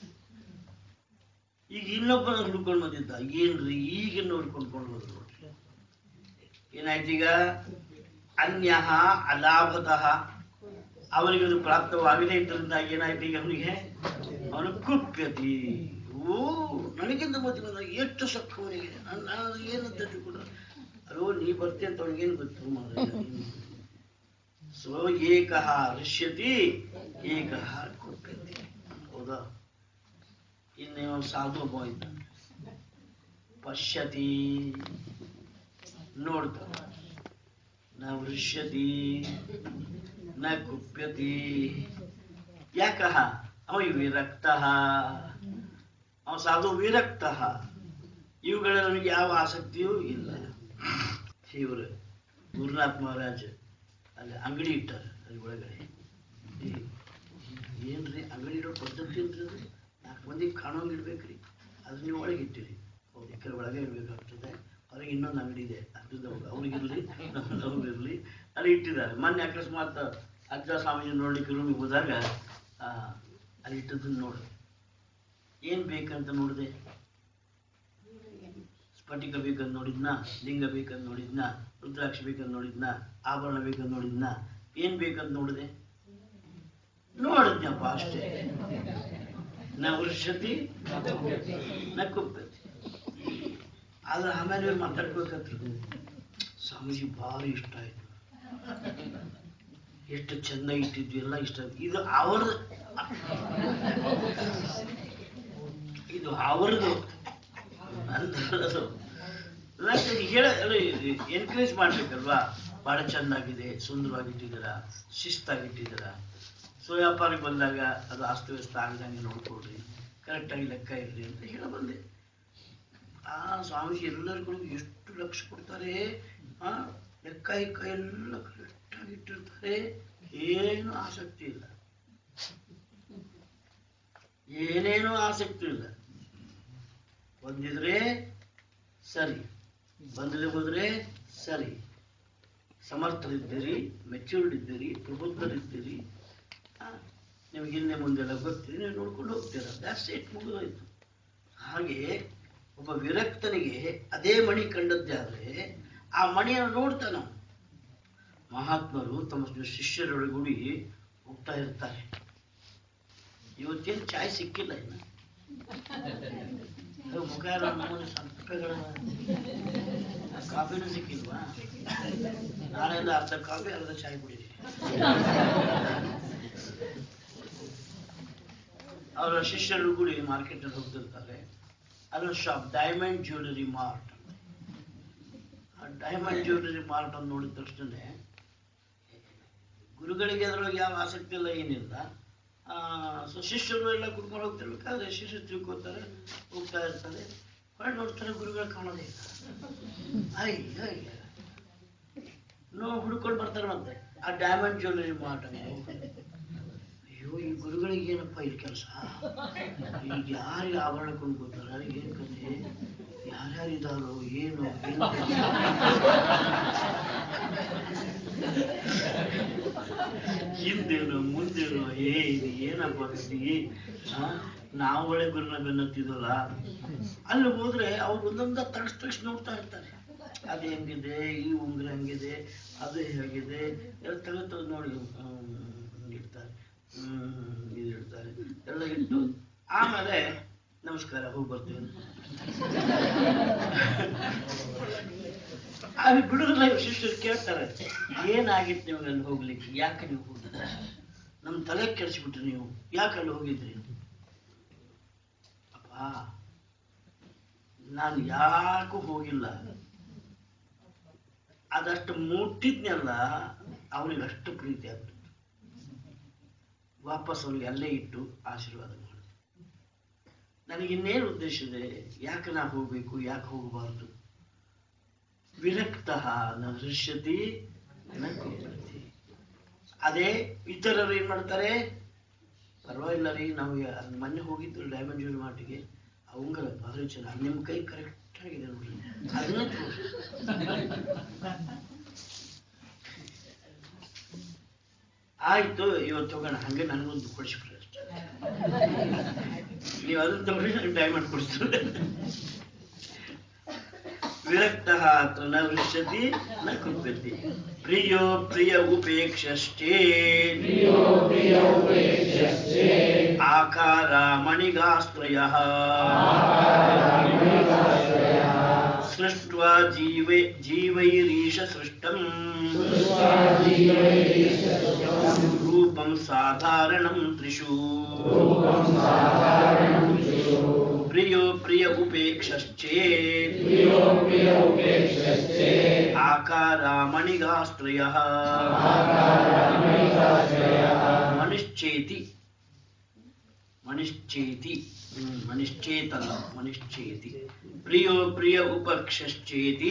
S1: ಈಗ ಇನ್ನೊಬ್ಬನ ಹುಡ್ಕೊಂಡು ಬಂದಿದ್ದ ಏನ್ರಿ ಈಗ ನೋಡ್ಕೊಂಡು ಹೋದ್ರು ನೋಡ್ರಿ ಏನಾಯ್ತು ಈಗ ಅನ್ಯ ಅಲಾಭತಃ ಅವರಿಗೆ ಅದು ಪ್ರಾಪ್ತವಾಗದೇ ಇದ್ದರಿಂದ ಏನಾಯ್ತು ಈಗ ಅವನಿಗೆ ಅವನು ಕುಪ್ಯತಿ ಓ ನನಗಿಂತ ಮೊದಲು ಎಷ್ಟು ಸಕ್ಕವನಿಗೆ ನಾನು ಏನಂತ ಕೂಡ ಅಲೋ ನೀ ಬರ್ತಿ ಅಂತ ಅವನಿಗೇನು ಗೊತ್ತು ಮಾರಾಯ ನೀನು. ಸೊ ಏಕಃ ಋಷ್ಯತಿ ಏಕಃ ಕುಪ್ಯತಿ ಹೌದಾ ಇನ್ನೇ ಒಂದು ಸಾಧು ಒಬ್ಬ ಇದ್ದ ಪಶ್ಯತಿ ನೋಡ್ತಾನ ನ ವೃಷ್ಯತಿ ನ ಕುಪ್ಯತಿ ಯಾಕಃ ಅವ ವಿರಕ್ತ ಅವ ಸಾಧು ವಿರಕ್ತ ಇವುಗಳಲ್ಲಿ ಅವನಿಗೆ ಯಾವ ಆಸಕ್ತಿಯೂ ಇಲ್ಲ ಇವರು ಗುರುನಾಥ್ ಮಹಾರಾಜ್ ಅಲ್ಲಿ ಅಂಗಡಿ ಇಟ್ಟಾರೆ ಅಲ್ಲಿ ಒಳಗಡೆ ಏ, ಏನ್ರಿ ಅಂಗಡಿ ಇಡೋ ಪದ್ಧತಿ ಅಂತ ಅದು ನಾಲ್ಕು ಮಂದಿ ಕಾಣೋಂಗ್ ಇಡ್ಬೇಕ್ರಿ ಅದು ನೀವು ಒಳಗೆ ಇಟ್ಟಿರಿ ಹೌದು ಈ ಕಡೆ ಒಳಗೆ ಇಡಬೇಕಾಗ್ತದೆ ಅವ್ರಿಗೆ ಇನ್ನೊಂದು ಅಂಗಡಿ ಇದೆ ಅದ್ರಿಂದ ಅವ್ರಿಗಿರಲಿ ನಮಗಿರಲಿ ಅಲ್ಲಿ ಇಟ್ಟಿದ್ದಾರೆ ಮೊನ್ನೆ ಅಕಸ್ಮಾತ್ ಅಜ್ಜ ಸ್ವಾಮೀಜಿ ನೋಡ್ಲಿಕ್ಕೆ ರೂಮಿಗೆ ಹೋದಾಗ ಆ, ಅಲ್ಲಿ ಇಟ್ಟದನ್ನ ನೋಡು ಏನು ಬೇಕಂತ ನೋಡಿದೆ ಸ್ಫಟಿಕ ಬೇಕಂತ ನೋಡಿದ್ನ ಲಿಂಗ ಬೇಕಂತ ನೋಡಿದ್ನ ರುದ್ರಾಕ್ಷಿ ಬೇಕಂತ ನೋಡಿದ್ನ ಆಭರಣ ಬೇಕಂತ ನೋಡಿದ್ನ ಏನ್ ಬೇಕಂತ ನೋಡಿದೆ ನೋಡಿದ್ನಪ್ಪ ಅಷ್ಟೇ ನ ವೃಷತಿ ನ ಕುಪ್ಪತಿ ಆದ್ರೆ ಆಮೇಲೆ ಇವ್ರು ಮಾತಾಡ್ಬೇಕಂತ ಸ್ವಾಮೀಜಿ ಭಾರಿ ಇಷ್ಟ ಆಯ್ತು ಎಷ್ಟು ಚಂದ ಇಟ್ಟಿದ್ವಿ ಎಲ್ಲ ಇಷ್ಟ ಆಯ್ತು ಇದು ಅವ್ರದ್ದು ಇದು ಅವ್ರದ್ದು ನಂದಲ್ಲದು ನನಗೆ ಹೇಳ ಎನ್ಕರೇಜ್ ಮಾಡ್ಬೇಕಲ್ವಾ ಬಹಳ ಚೆಂದಾಗಿದೆ ಸುಂದರವಾಗಿಟ್ಟಿದ್ದೀರಾ ಶಿಸ್ತಾಗಿಟ್ಟಿದ್ದೀರಾ ಸೊ ವ್ಯಾಪಾರಕ್ಕೆ ಬಂದಾಗ ಅದು ಅಸ್ತವ್ಯಸ್ತ ಆಗದಂಗೆ ನೋಡ್ಕೊಳ್ರಿ ಕರೆಕ್ಟಾಗಿ ಲೆಕ್ಕ ಇರ್ರಿ ಅಂತ ಹೇಳ ಬಂದೆ ಆ ಸ್ವಾಮೀಜಿ ಎಲ್ಲರಿಗೂ ಎಷ್ಟು ಲಕ್ಷ ಕೊಡ್ತಾರೆ ಆ ಲೆಕ್ಕ ಇಕ್ಕ ಎಲ್ಲ ಕರೆಕ್ಟಾಗಿ ಇಟ್ಟಿರ್ತಾರೆ ಏನು ಆಸಕ್ತಿ ಇಲ್ಲ ಏನೇನೂ ಆಸಕ್ತಿ ಇಲ್ಲ ಬಂದಿದ್ರೆ ಸರಿ ಬಂದಿದೆ ಹೋದ್ರೆ ಸರಿ ಸಮರ್ಥರಿದ್ದೀರಿ ಮೆಚ್ಯೂರ್ಡ್ ಇದ್ದೀರಿ ಪ್ರಬುದ್ಧರಿದ್ದೀರಿ ಆ, ನಿಮ್ಗೆ ಹಿಂದೆ ಮುಂದೆಲ್ಲ ಗೊತ್ತಿದೆ ನೀವು ನೋಡ್ಕೊಂಡು ಹೋಗ್ತೀರ ದ್ಯಾಟ್ಸ್ ಇಟ್ ಮುಗಿದೋಯ್ತು ಹಾಗೆ ಒಬ್ಬ ವಿರಕ್ತನಿಗೆ ಅದೇ ಮಣಿ ಕಂಡದ್ದೇ ಆದರೆ ಆ ಮಣಿಯನ್ನು ನೋಡ್ತಾನ ಅವ್ನು. ಮಹಾತ್ಮರು ತಮ್ಮ ಶಿಷ್ಯರೊಳಗೂಡಿ ಹೋಗ್ತಾ ಇರ್ತಾರೆ ಇವತ್ತೇನು ಚಾಯ್ ಸಿಕ್ಕಿಲ್ಲ ಇನ್ನು ಅದು ಮುಖ ಎಲ್ಲ ನಮೂನೆ ಸಂಪರ್ಕಗಳ ಕಾಫಿನೂ ಸಿಕ್ಕಿಲ್ವಾ ನಾಳೆಯಿಂದ ಅರ್ಧ ಕಾಫಿ ಅರ್ಧ ಚಾಯ್ ಕುಡೀರಿ ಅವರ ಶಿಷ್ಯರು ಕೂಡ ಮಾರ್ಕೆಟಲ್ಲಿ ಹೋಗ್ತಿರ್ತಾರೆ ಅಲ್ಲೊಂದು ಶಾಪ್ ಡೈಮಂಡ್ ಜ್ಯುವೆಲರಿ ಮಾರ್ಟ್ ಆ ಡೈಮಂಡ್ ಜ್ಯುವೆಲರಿ ಮಾರ್ಟ್ ಅಂತ ನೋಡಿದ ತಕ್ಷಣ ಗುರುಗಳಿಗೆ ಅದರೊಳಗೆ ಯಾವ ಆಸಕ್ತಿ ಇಲ್ಲ ಏನಿಲ್ಲ ಸೊ ಶಿಷ್ಯರು ಎಲ್ಲ ಕುತ್ಕೊಂಡು ಹೋಗ್ತಿರ್ಬೇಕಾದ್ರೆ ಶಿಷ್ಯರು ತಿಳ್ಕೊತಾರೆ ಹೋಗ್ತಾ ಇರ್ತಾರೆ ಹೊರಗೆ ನೋಡ್ತಾರೆ ಗುರುಗಳು ಕಾಣೋದೇ ಇಲ್ಲ ಅಯ್ಯ ಅಯ್ಯ ನೋ ಹುಡ್ಕೊಂಡು ಬರ್ತಾರೆ ಮತ್ತೆ ಆ ಡೈಮಂಡ್ ಜ್ಯುವೆಲರಿ ಮಾರ್ಟ್ ಅಯ್ಯೋ ಈ ಗುರುಗಳಿಗೆ ಏನು ಏನಪ್ಪ ಇಲ್ಲಿ ಕೆಲಸ ಈಗ ಯಾರು ಆಭರಣ ಕೊಂಡ್ಕೋತಾರ ಏನ್ ಕತೆ ಯಾರ್ಯಾರಿದಾರೋ ಏನು ಏನು ಹಿಂದೇನೋ ಮುಂದೇನೋ ಏ ಇದು ಏನಪ್ಪ ಕತಿ ಆ, ನಾವು ಒಳ್ಳೆ ಗುರುನ ಬೆನ್ನತ್ತಿದ್ವಲ್ಲ ಅಲ್ಲಿ ಹೋದ್ರೆ ಅವ್ರು ಒಂದೊಂದ ತಡ್ಸ್ ತಕ್ಷ ನೋಡ್ತಾ ಇರ್ತಾರೆ ಅದು ಹೆಂಗಿದೆ ಈ ಉಂಗ್ರೆ ಹೆಂಗಿದೆ ಅದು ಹೇಗಿದೆ ಎಲ್ಲ ತೆಗೆದು ತೆಗೆದು ನೋಡಿ ಹ್ಮ್, ಇಡ್ತಾರೆ ಹ್ಮ್ ಇದು ಇಡ್ತಾರೆ ಎಲ್ಲ ಇಟ್ಟು ಆಮೇಲೆ ನಮಸ್ಕಾರ ಹೋಗಿ ಬರ್ತೀವಿ ಅದು ಬಿಡುದಿಲ್ಲ ಇವ್ರು ಶಿಷ್ಯರು ಕೇಳ್ತಾರೆ ಏನಾಗಿತ್ತು ನಿಮ್ಗೆ ಅಲ್ಲಿ ಹೋಗ್ಲಿಕ್ಕೆ ಯಾಕೆ ನೀವು ಹೋಗಿದ್ರಿ ನಮ್ಮ ತಲೆ ಕೆಡಿಸ್ಬಿಟ್ರಿ ನೀವು ಯಾಕೆ ಅಲ್ಲಿ ಹೋಗಿದ್ರಿ ಅಪ್ಪ ನಾನು ಯಾಕೂ ಹೋಗಿಲ್ಲ ಅದಷ್ಟು ಮುಟ್ಟಿದ್ನೆಲ್ಲ ಅವನಿಗೆ ಅಷ್ಟು ಪ್ರೀತಿ ಆಗ್ತದೆ ವಾಪಸ್ ಅವನಿಗೆ ಅಲ್ಲೇ ಇಟ್ಟು ಆಶೀರ್ವಾದ ಮಾಡಿ ನನಗಿನ್ನೇನು ಉದ್ದೇಶ ಇದೆ ಯಾಕೆ ನಾ ಹೋಗ್ಬೇಕು ಯಾಕೆ ಹೋಗಬಾರ್ದು ವಿರಕ್ತ ನ ದೃಶ್ಯತಿ ನ ಕುರ್ವತಿ. ಅದೇ ಇತರರು ಏನ್ ಮಾಡ್ತಾರೆ ಪರವಾಗಿಲ್ಲ ರೀ ನಾವು ಯಾ- ಮೊನ್ನೆ ಹೋಗಿದ್ದು ಡೈಮಂಡ್ ಜ್ಯೂರಿ ಮಾಟಿಗೆ ಆ ಉಂಗುರ ಭಾರಿ ಚೆನ್ನಾಗಿ ನಿಮ್ಮ ಕೈ ಕರೆಕ್ಟ್ ಆಗಿದೆ ನೋಡ್ರಿ ಅದನ್ನೇ ತೋರಿಸಿ ಆಯ್ತು ಇವತ್ತು ಹೋಗೋಣ ಹಂಗೆ ನನಗೊಂದು ಕೊಡಿಸ್ಬಿಡ್ರಿ ಅಷ್ಟೇ ನೀವು ಅದನ್ನ ತಗೊಳ್ಳಿ ನನಗೆ ಡೈಮಂಡ್ ಕೊಡಿಸ್ತಾರೆ ವಿರಕ್ತ ಅತ್ರ ನ ವೃಷ್ಯತಿ ನ ಕುಪ್ಯತಿ ಪ್ರಿಯೋ ಪ್ರಿಯ ಉಪೇಕ್ಷಶ್ಚೇ ಆಕಾರ ಮಣಿಗಾಸ್ತ್ರಯ ಸೃಷ್ಟ್ವಾ ಜೀವೈ ಜೀವೈರೀಶ ಸೃಷ್ಟಂ ರೂಪಂ ಸಾಧಾರಣಂ ತ್ರಿಷು ಪ್ರಿಯೋ ಪ್ರಿಯ ಉಪೇಕ್ಷಶ್ಚೇತ್ ಆಕಾರ ಮಣಿಗಾಸ್ತ್ರಯ ಮನಿಶ್ಚೇತಿ ಮನಿಶ್ಚೇತಿ ಹ್ಮ್, ಮನಿಶ್ಚೇತಲ್ಲ ಮನಿಶ್ಚೇತಿ ಪ್ರಿಯೋ ಪ್ರಿಯ ಉಪಕ್ಷಶ್ಚೇತಿ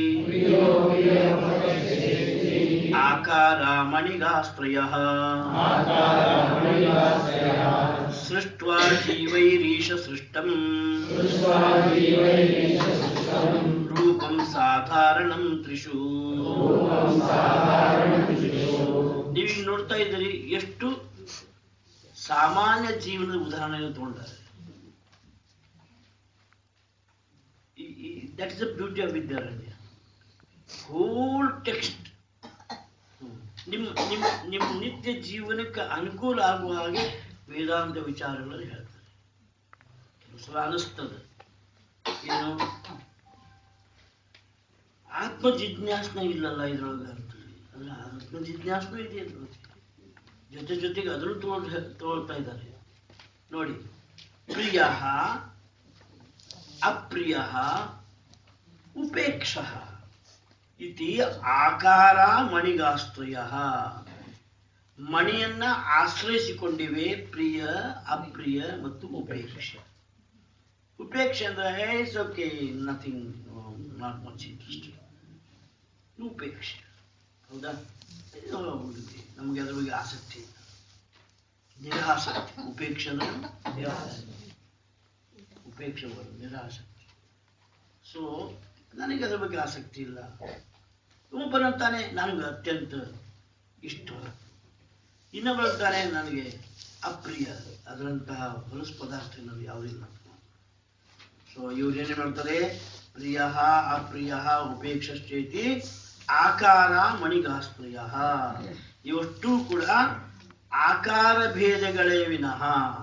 S1: ಆಕಾರ ಮಣಿಗಾಸ್ತ್ರಯ ಸೃಷ್ಟ್ವಾ ಜೀವೈರೀಶ ಸೃಷ್ಟಂ ರೂಪಂ ಸಾಧಾರಣಂ ತ್ರಿಷು ನೀವೀಗ ನೋಡ್ತಾ ಇದ್ದೀರಿ ಎಷ್ಟು ಸಾಮಾನ್ಯ ಜೀವನದ ಉದಾಹರಣೆಯನ್ನು ತಗೊಂಡಾರೆ that is the beauty of Vidyaranya whole text ನಿಮ್ಮ ನಿಮ್ಮ ನಿಮ್ಮ ನಿತ್ಯ ಜೀವನಕ್ಕೆ ಅನುಕೂಲ ಆಗುವ ಹಾಗೆ ವೇದಾಂತ ವಿಚಾರಗಳನ್ನು ಹೇಳ್ತಾರೆ ಕೆಲವು ಸಲ ಅನಿಸ್ತದೆ ಏನು ಆತ್ಮ ಜಿಜ್ಞಾಸನ ಇಲ್ಲಲ್ಲ ಇದ್ರೊಳಗೆ ಅಂತೇಳಿ ಅಲ್ಲ ಆತ್ಮ ಜಿಜ್ಞಾಸನೂ ಇದೆ ಅದ್ರೊಳಗೆ ಜೊತೆ ಜೊತೆಗೆ ಅದನ್ನು ತಗೊಂಡು ತಗೊಳ್ತಾ ಇದ್ದಾರೆ ನೋಡಿ ಪ್ರಿಯ ಅಪ್ರಿಯ ಉಪೇಕ್ಷ ಇತಿ ಆಕಾರ ಮಣಿಗಾಸ್ತ್ರಯ ಮಣಿಯನ್ನ ಆಶ್ರಯಿಸಿಕೊಂಡಿವೆ ಪ್ರಿಯ ಅಪ್ರಿಯ ಮತ್ತು ಉಪೇಕ್ಷೆ ಉಪೇಕ್ಷೆ ಅಂದ್ರೆ it's okay nothing not much interest ಉಪೇಕ್ಷೆ ಹೌದಾ ಇದು ಹೋಗ್ಬಿಡುತ್ತೆ. ನಮಗೆ ಅದ್ರ ಬಗ್ಗೆ ಆಸಕ್ತಿ ಇಲ್ಲ ನಿರಾಸಕ್ತಿ ಉಪೇಕ್ಷೆ ಅಂದ್ರೆ ನಿರಾಸಕ್ತಿ ಉಪೇಕ್ಷೆ ಬರೋದು ನಿರಾಸಕ್ತಿ ಸೊ ನನಗೆ ಅದ್ರ ಬಗ್ಗೆ ಆಸಕ್ತಿ ಇಲ್ಲ ಒಬ್ಬನಂತಾನೆ ನನಗೆ ಅತ್ಯಂತ ಇಷ್ಟ ಇನ್ನೊಬ್ಬರಂತಾನೆ ನನಗೆ ಅಪ್ರಿಯ ಅದರಂತಹ ಹೊಲಸು ಪದಾರ್ಥ ನನಗೆ ಯಾವುದಿಲ್ಲ ಸೊ ಇವ್ರು ಏನೇನು ಮಾಡ್ತಾರೆ ಪ್ರಿಯ ಅಪ್ರಿಯ ಉಪೇಕ್ಷಶ್ಚೇತಿ ಆಕಾರ ಮಣಿಗಾಸ್ಪ್ರಿಯ ಇವಷ್ಟು ಕೂಡ ಆಕಾರ ಭೇದಗಳೇ ವಿನಃ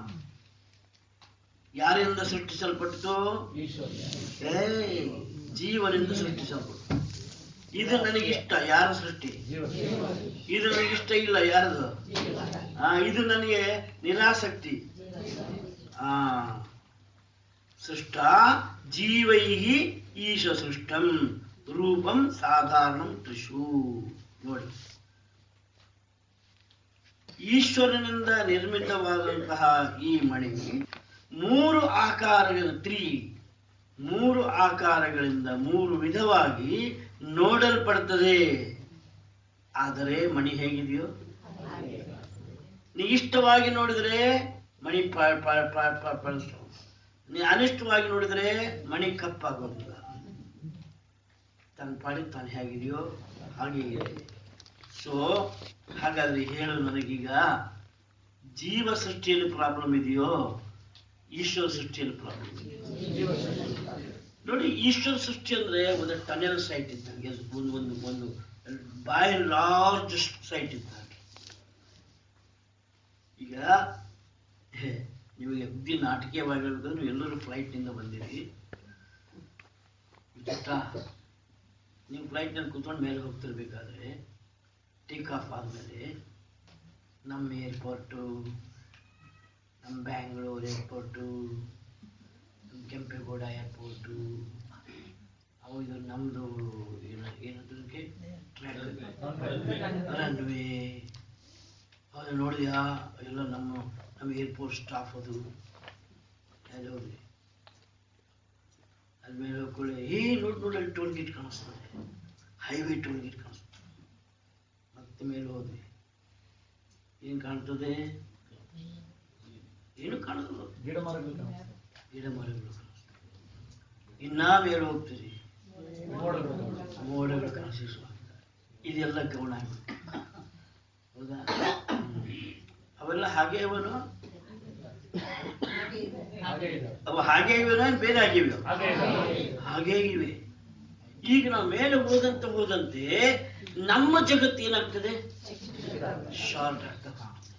S1: ಯಾರಿಂದ ಸೃಷ್ಟಿಸಲ್ಪಟ್ಟಿತು ಏ ಜೀವನಿಂದ ಸೃಷ್ಟಿಸಲ್ಪಟ್ಟು ಇದು ನನಗಿಷ್ಟ ಯಾರ ಸೃಷ್ಟಿ ಇದು ನನಗಿಷ್ಟ ಇಲ್ಲ ಯಾರದು ಆ, ಇದು ನನಗೆ ನಿರಾಸಕ್ತಿ ಆ ಸೃಷ್ಟ ಜೀವೈ ಈಶ ಸೃಷ್ಟಂ ರೂಪಂ ಸಾಧಾರಣಂ ತ್ರಿಷು ನೋಡಿ ಈಶ್ವರನಿಂದ ನಿರ್ಮಿತವಾದಂತಹ ಈ ಮಣಿ ಮೂರು ಆಕಾರಗಳ ತ್ರಿ ಮೂರು ಆಕಾರಗಳಿಂದ ಮೂರು ವಿಧವಾಗಿ ನೋಡಲ್ಪಡ್ತದೆ ಆದರೆ ಮಣಿ ಹೇಗಿದೆಯೋ ನೀ ಇಷ್ಟವಾಗಿ ನೋಡಿದರೆ ಮಣಿ ಪ ಪ ಪ ಪ ಪಳಿಸ್ತು ನೀ ಅನಿಷ್ಟವಾಗಿ ನೋಡಿದ್ರೆ ಮಣಿ ಕಪ್ಪಾಗೋದಿಲ್ಲ ತನ್ನ ಪಾಡಿ ತಾನು ಹೇಗಿದೆಯೋ ಹಾಗೆ ಇದೆ ಸೊ ಹಾಗಾದ್ರೆ ಹೇಳು ನನಗೀಗ ಜೀವ ಸೃಷ್ಟಿಯಲ್ಲಿ ಪ್ರಾಬ್ಲಮ್ ಇದೆಯೋ ಈಶ್ವರ ಸೃಷ್ಟಿಯಲ್ಲಿ ಪ್ರಾಬ್ಲಮ್ ಇದೆಯೋ ನೋಡಿ ಈಶ್ವರ ಸೃಷ್ಟಿ ಅಂದ್ರೆ ಒಂದು ಟನೆಲ್ ಸೈಟ್ ಇದ್ದಂಗೆ ಒಂದು ಒಂದು ಒಂದು ಬೈ ಲಾರ್ಜ್ ಸೈಟ್ ಇದ್ದಂಗೆ ಈಗ ಹೇ, ನಿಮಗೆ ಬುದ್ಧಿ ನಾಟಕೀಯವಾಗಿ ಹೇಳಿದ್ರೆ ನೀವು ಎಲ್ಲರೂ ಫ್ಲೈಟ್ನಿಂದ ಬಂದಿರಿ ಗೊತ್ತಾ ನೀವು ಫ್ಲೈಟ್ನಲ್ಲಿ ಕೂತ್ಕೊಂಡು ಮೇಲೆ ಹೋಗ್ತಿರ್ಬೇಕಾದ್ರೆ ಟೇಕ್ ಆಫ್ ಆದಮೇಲೆ ನಮ್ಮ ಏರ್ಪೋರ್ಟು ನಮ್ಮ ಬ್ಯಾಂಗ್ಳೂರ್ ಏರ್ಪೋರ್ಟು ನಮ್ಮ ಕೆಂಪೇಗೌಡ ಏರ್ಪೋರ್ಟು ಅವು ಇದು ನಮ್ಮದು ಏನು ಏನಂತದಕ್ಕೆ ರನ್ವೇ ಅದು ನೋಡಿದ್ಯಾ ಎಲ್ಲ ನಮ್ಮ ನಮ್ಮ ಏರ್ಪೋರ್ಟ್ ಸ್ಟಾಫ್ ಅದು ಅಲ್ಲಿ ಹೋದ್ವಿ ಅಲ್ಲಿ ಮೇಲೆ ಹೋಗ್ಕೊಳ್ಳಿ ಏ ನೋಡಿ ನೋಡಿ ಅಲ್ಲಿ ಟೋಲ್ ಗೇಟ್ ಕಾಣಿಸ್ತದೆ ಹೈವೇ ಟೋಲ್ ಗೇಟ್ ಕಾಣಿಸ್ತದೆ ಮತ್ತೆ ಮೇಲೆ ಹೋದ್ವಿ ಏನು ಕಾಣ್ತದೆ ಏನು ಕಾಣೋದು
S2: ಗಿಡ ಮರಗಳು ಕಾಣಿಸ್ತವೆ.
S1: ಗಿಡ ಮರಗಳು ಕಾಣಿಸ್ತದೆ ಇನ್ನ ಮೇಲೆ ಹೋಗ್ತೀರಿ
S2: ಮೋಡಗಳು ಕಾಣಿಸ್ತವೆ.
S1: ಮೋಡಗಳು ಕಾಣಿಸುವ ಇದೆಲ್ಲ ಗೌಣ ಆಗ್ಬಿಟ್ಟು ಹೌದಾ ಹ್ಮ್. ಅವೆಲ್ಲ ಹಾಗೆ ಅವನು
S2: ಹಾಗೆ ಇದೆ.
S1: ಅವ ಹಾಗೆ ಇವೆನೋ ಏನ್ ಬೇರೆ ಆಗಿವೆ
S2: ಹಾಗೆ ಇದೆ.
S1: ಹಾಗೆ ಇವೆ ಈಗ ನಾವು ಮೇಲೆ ಹೋದಂತೆ ಹೋದಂತೆ ನಮ್ಮ ಜಗತ್ತು ಏನಾಗ್ತದೆ ಶಾರ್ಟ್ ಆಗ್ತಾ ಕಾಣುತ್ತೆ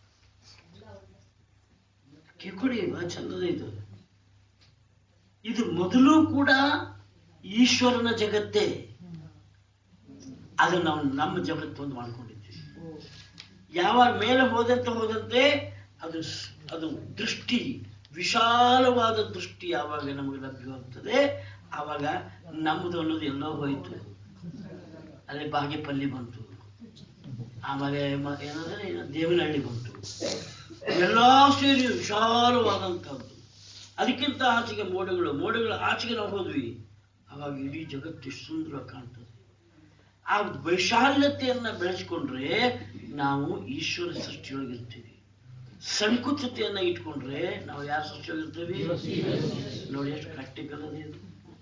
S1: ಕಿಕ್ಕುಡಿ ಬಹಳ ಚಂದದ ಇದು ಇದು ಮೊದಲು ಕೂಡ ಈಶ್ವರನ ಜಗತ್ತೇ ಅದನ್ನು ನಾವು ನಮ್ಮ ಜಗತ್ತು ಅಂತ ಮಾಡ್ಕೊಂಡಿದ್ವಿ ಯಾವಾಗ ಮೇಲೆ ಹೋದಂತೆ ಹೋದಂತೆ ಅದು ಸ್- ಅದು ದೃಷ್ಟಿ ವಿಶಾಲವಾದ ದೃಷ್ಟಿ ಯಾವಾಗ ನಮಗೆ ಲಭ್ಯವಾಗ್ತದೆ ಆವಾಗ ನಮ್ಮದು ಅನ್ನೋದು ಎಲ್ಲೋ ಹೋಯಿತು ಅಲ್ಲಿ ಬಾಗೇಪಲ್ಲಿ ಬಂತು ಆಮೇಲೆ ಮ- ಏನಂದ್ರೆ ಏನು ದೇವನಹಳ್ಳಿ ಬಂತು ಎಲ್ಲ ಸೇರಿ ವಿಶಾಲವಾದಂಥದ್ದು ಅದಕ್ಕಿಂತ ಆಚೆಗೆ ಮೋಡಗಳು ಮೋಡಗಳ ಆಚೆಗೆ ನಾವು ಹೋದ್ವಿ ಅವಾಗ ಇಡೀ ಜಗತ್ತು ಎಷ್ಟು ಸುಂದರವಾಗಿ ಕಾಣ್ತದೆ ಆ ವೈಶಾಲ್ಯತೆಯನ್ನ ಬೆಳೆಸ್ಕೊಂಡ್ರೆ ನಾವು ಈಶ್ವರ ಸೃಷ್ಟಿಯೊಳಗಿರ್ತೀವಿ ಸಂಕುಚಿತೆಯನ್ನ ಇಟ್ಕೊಂಡ್ರೆ ನಾವು ಯಾರ ಸೃಷ್ಟಿಯೊಳಗಿರ್ತೀವಿ ನೋಡಿ ಎಷ್ಟು ಪ್ರಾಕ್ಟಿಕಲ್ ಅದೇ ಇದು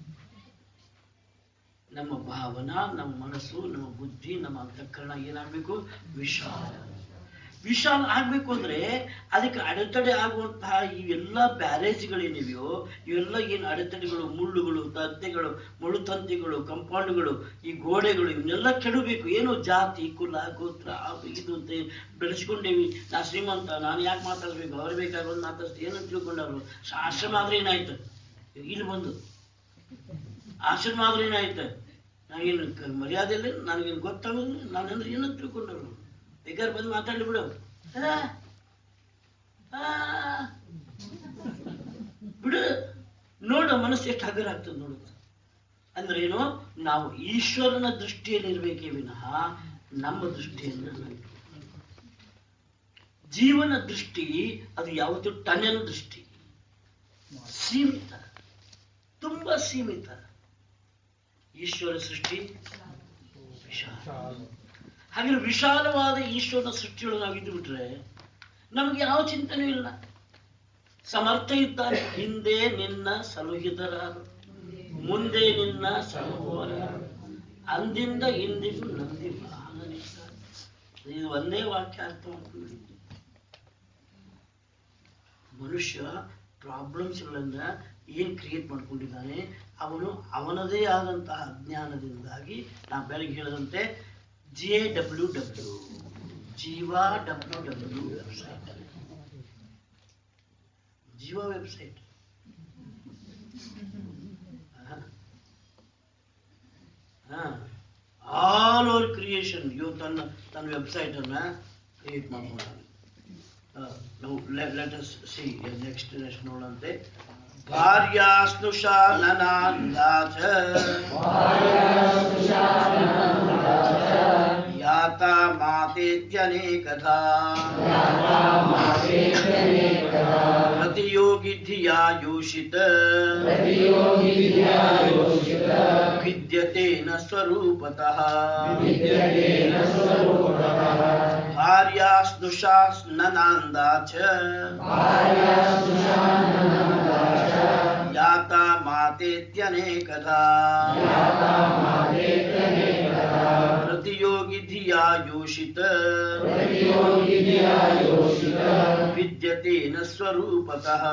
S1: ನಮ್ಮ ಭಾವನಾ ನಮ್ಮ ಮನಸ್ಸು ನಮ್ಮ ಬುದ್ಧಿ ನಮ್ಮ ಅಂತಃಕರಣ ಏನಾಗಬೇಕು ವಿಶಾಲ ವಿಶಾಲ ಆಗ್ಬೇಕು ಅಂದ್ರೆ ಅದಕ್ಕೆ ಅಡೆತಡೆ ಆಗುವಂತಹ ಇವೆಲ್ಲ ಬ್ಯಾರೇಜ್ಗಳೇನಿವೆಯೋ ಇವೆಲ್ಲ ಏನು ಅಡೆತಡೆಗಳು ಮುಳ್ಳುಗಳು ತಂತೆಗಳು ಮುಳ್ಳು ತಂತಿಗಳು ಕಂಪೌಂಡ್ಗಳು ಈ ಗೋಡೆಗಳು ಇವನ್ನೆಲ್ಲ ಕೆಡಬೇಕು ಏನು ಜಾತಿ ಕುಲ ಗೋತ್ರ ಅದು ಇದು ಅಂತ ಬೆಳೆಸ್ಕೊಂಡೇವಿ ನಾ ಶ್ರೀಮಂತ ನಾನು ಯಾಕೆ ಮಾತಾಡ್ಬೇಕು ಅವ್ರು ಬೇಕಾಗೋದು ಮಾತಾಡ್ತೀನಿ ಏನು ತಿಳ್ಕೊಂಡವ್ರು ಆಶ್ರಮ ಆದ್ರೆ ಏನಾಯ್ತು ಇಲ್ಲಿ ಬಂದು ಆಶ್ರಮ ಆದ್ರೆ ಏನಾಯ್ತು ನನಗೇನು ಕ- ಮರ್ಯಾದೆ ಇಲ್ಲ ನನಗೇನು ಗೊತ್ತಾಗೋದಿಲ್ಲ ನಾನಂದ್ರೆ ಏನೋ ತಿಳ್ಕೊಂಡವ್ರು ಬೇಕಾದ್ರೆ ಬಂದು ಮಾತಾಡ್ಲಿ ಬಿಡು ಆ, ಆ, ಬಿಡು ನೋಡು ಮನಸ್ಸು ಎಷ್ಟು ಹಗರ ಆಗ್ತದೆ ನೋಡು ಅಂದ್ರೆ ಏನು ನಾವು ಈಶ್ವರನ ದೃಷ್ಟಿಯಲ್ಲಿ ಇರ್ಬೇಕೇ ವಿನಃ ನಮ್ಮ ದೃಷ್ಟಿಯನ್ನು ನಾವು ಇಟ್ಕೊಳ್ಬಾರ್ದು. ಜೀವನ ದೃಷ್ಟಿ ಅದು ಯಾವತ್ತು ಟನೆಲ್ ದೃಷ್ಟಿ ಸೀಮಿತ ತುಂಬಾ ಸೀಮಿತ ಈಶ್ವರ ಸೃಷ್ಟಿ ವಿಶಾಲ
S2: ಶಾಲ.
S1: ಹಾಗೆ ವಿಶಾಲವಾದ ಈಶ್ವರನ ಸೃಷ್ಟಿಯೊಳಗೆ ನಾವು ಇದ್ದು ಬಿಟ್ರೆ ನಮಗೆ ಯಾವ ಚಿಂತನೆ ಇಲ್ಲ ಸಮರ್ಥ ಇದ್ದಾನೆ ಹಿಂದೆ ನಿನ್ನ ಸಲುಹಿದರಾರು ಮುಂದೆ ನಿನ್ನ ಸಲಹುವರಾರು ಅಂದಿಂದ ಇಂದಿಗೂ ನಂದಿ ವಾಹನನಿಲ್ಲ. ಇದು ಒಂದೇ ವಾಕ್ಯ ಅರ್ಥ ಮಾಡ್ಕೊಂಡ್ಬಿಡಿ ಮನುಷ್ಯ ಪ್ರಾಬ್ಲಮ್ಸ್ಗಳನ್ನ ಏನ್ ಕ್ರಿಯೇಟ್ ಮಾಡ್ಕೊಂಡಿದ್ದಾನೆ ಅವನು ಅವನದೇ ಆದಂತಹ ಅಜ್ಞಾನದಿಂದಾಗಿ ನಾ ಬೆಳಗ್ಗೆ ಹೇಳಿದಂತೆ ಜಿ ಎ ಡಬ್ಲ್ಯೂ ಡಬ್ಲ್ಯೂ ಜೀವ ಡಬ್ಲ್ಯೂ ಡಬ್ಲ್ಯೂ ವೆಬ್ಸೈಟ್ ಜೀವ ವೆಬ್ಸೈಟ್ ಆಲ್ ಓವರ್ ಕ್ರಿಯೇಷನ್ ಇವ್ ತನ್ನ ತನ್ನ ವೆಬ್ಸೈಟ್ ಅನ್ನ ಕ್ರಿಯೇಟ್ ಮಾಡ್ಕೊಂಡಾನೆ ನಾವು let us see next next ನೋಡಂತೆ ಭಾರ್ಯಾಸ್ನುಷಾ ನನಾಂದಾಚ ಯಾತಾ ಮಾತೇತ್ಯನೇಕಥಾ ಪ್ರತಿ प्रतियोगी धिया योषित विद्यते न स्वरूपतः भार्या स्नुषा ननान्दा च याता मातेत्यनेकधा प्रतियोगी धिया योषित विद्यते न ಸ್ವರೂಪತಃ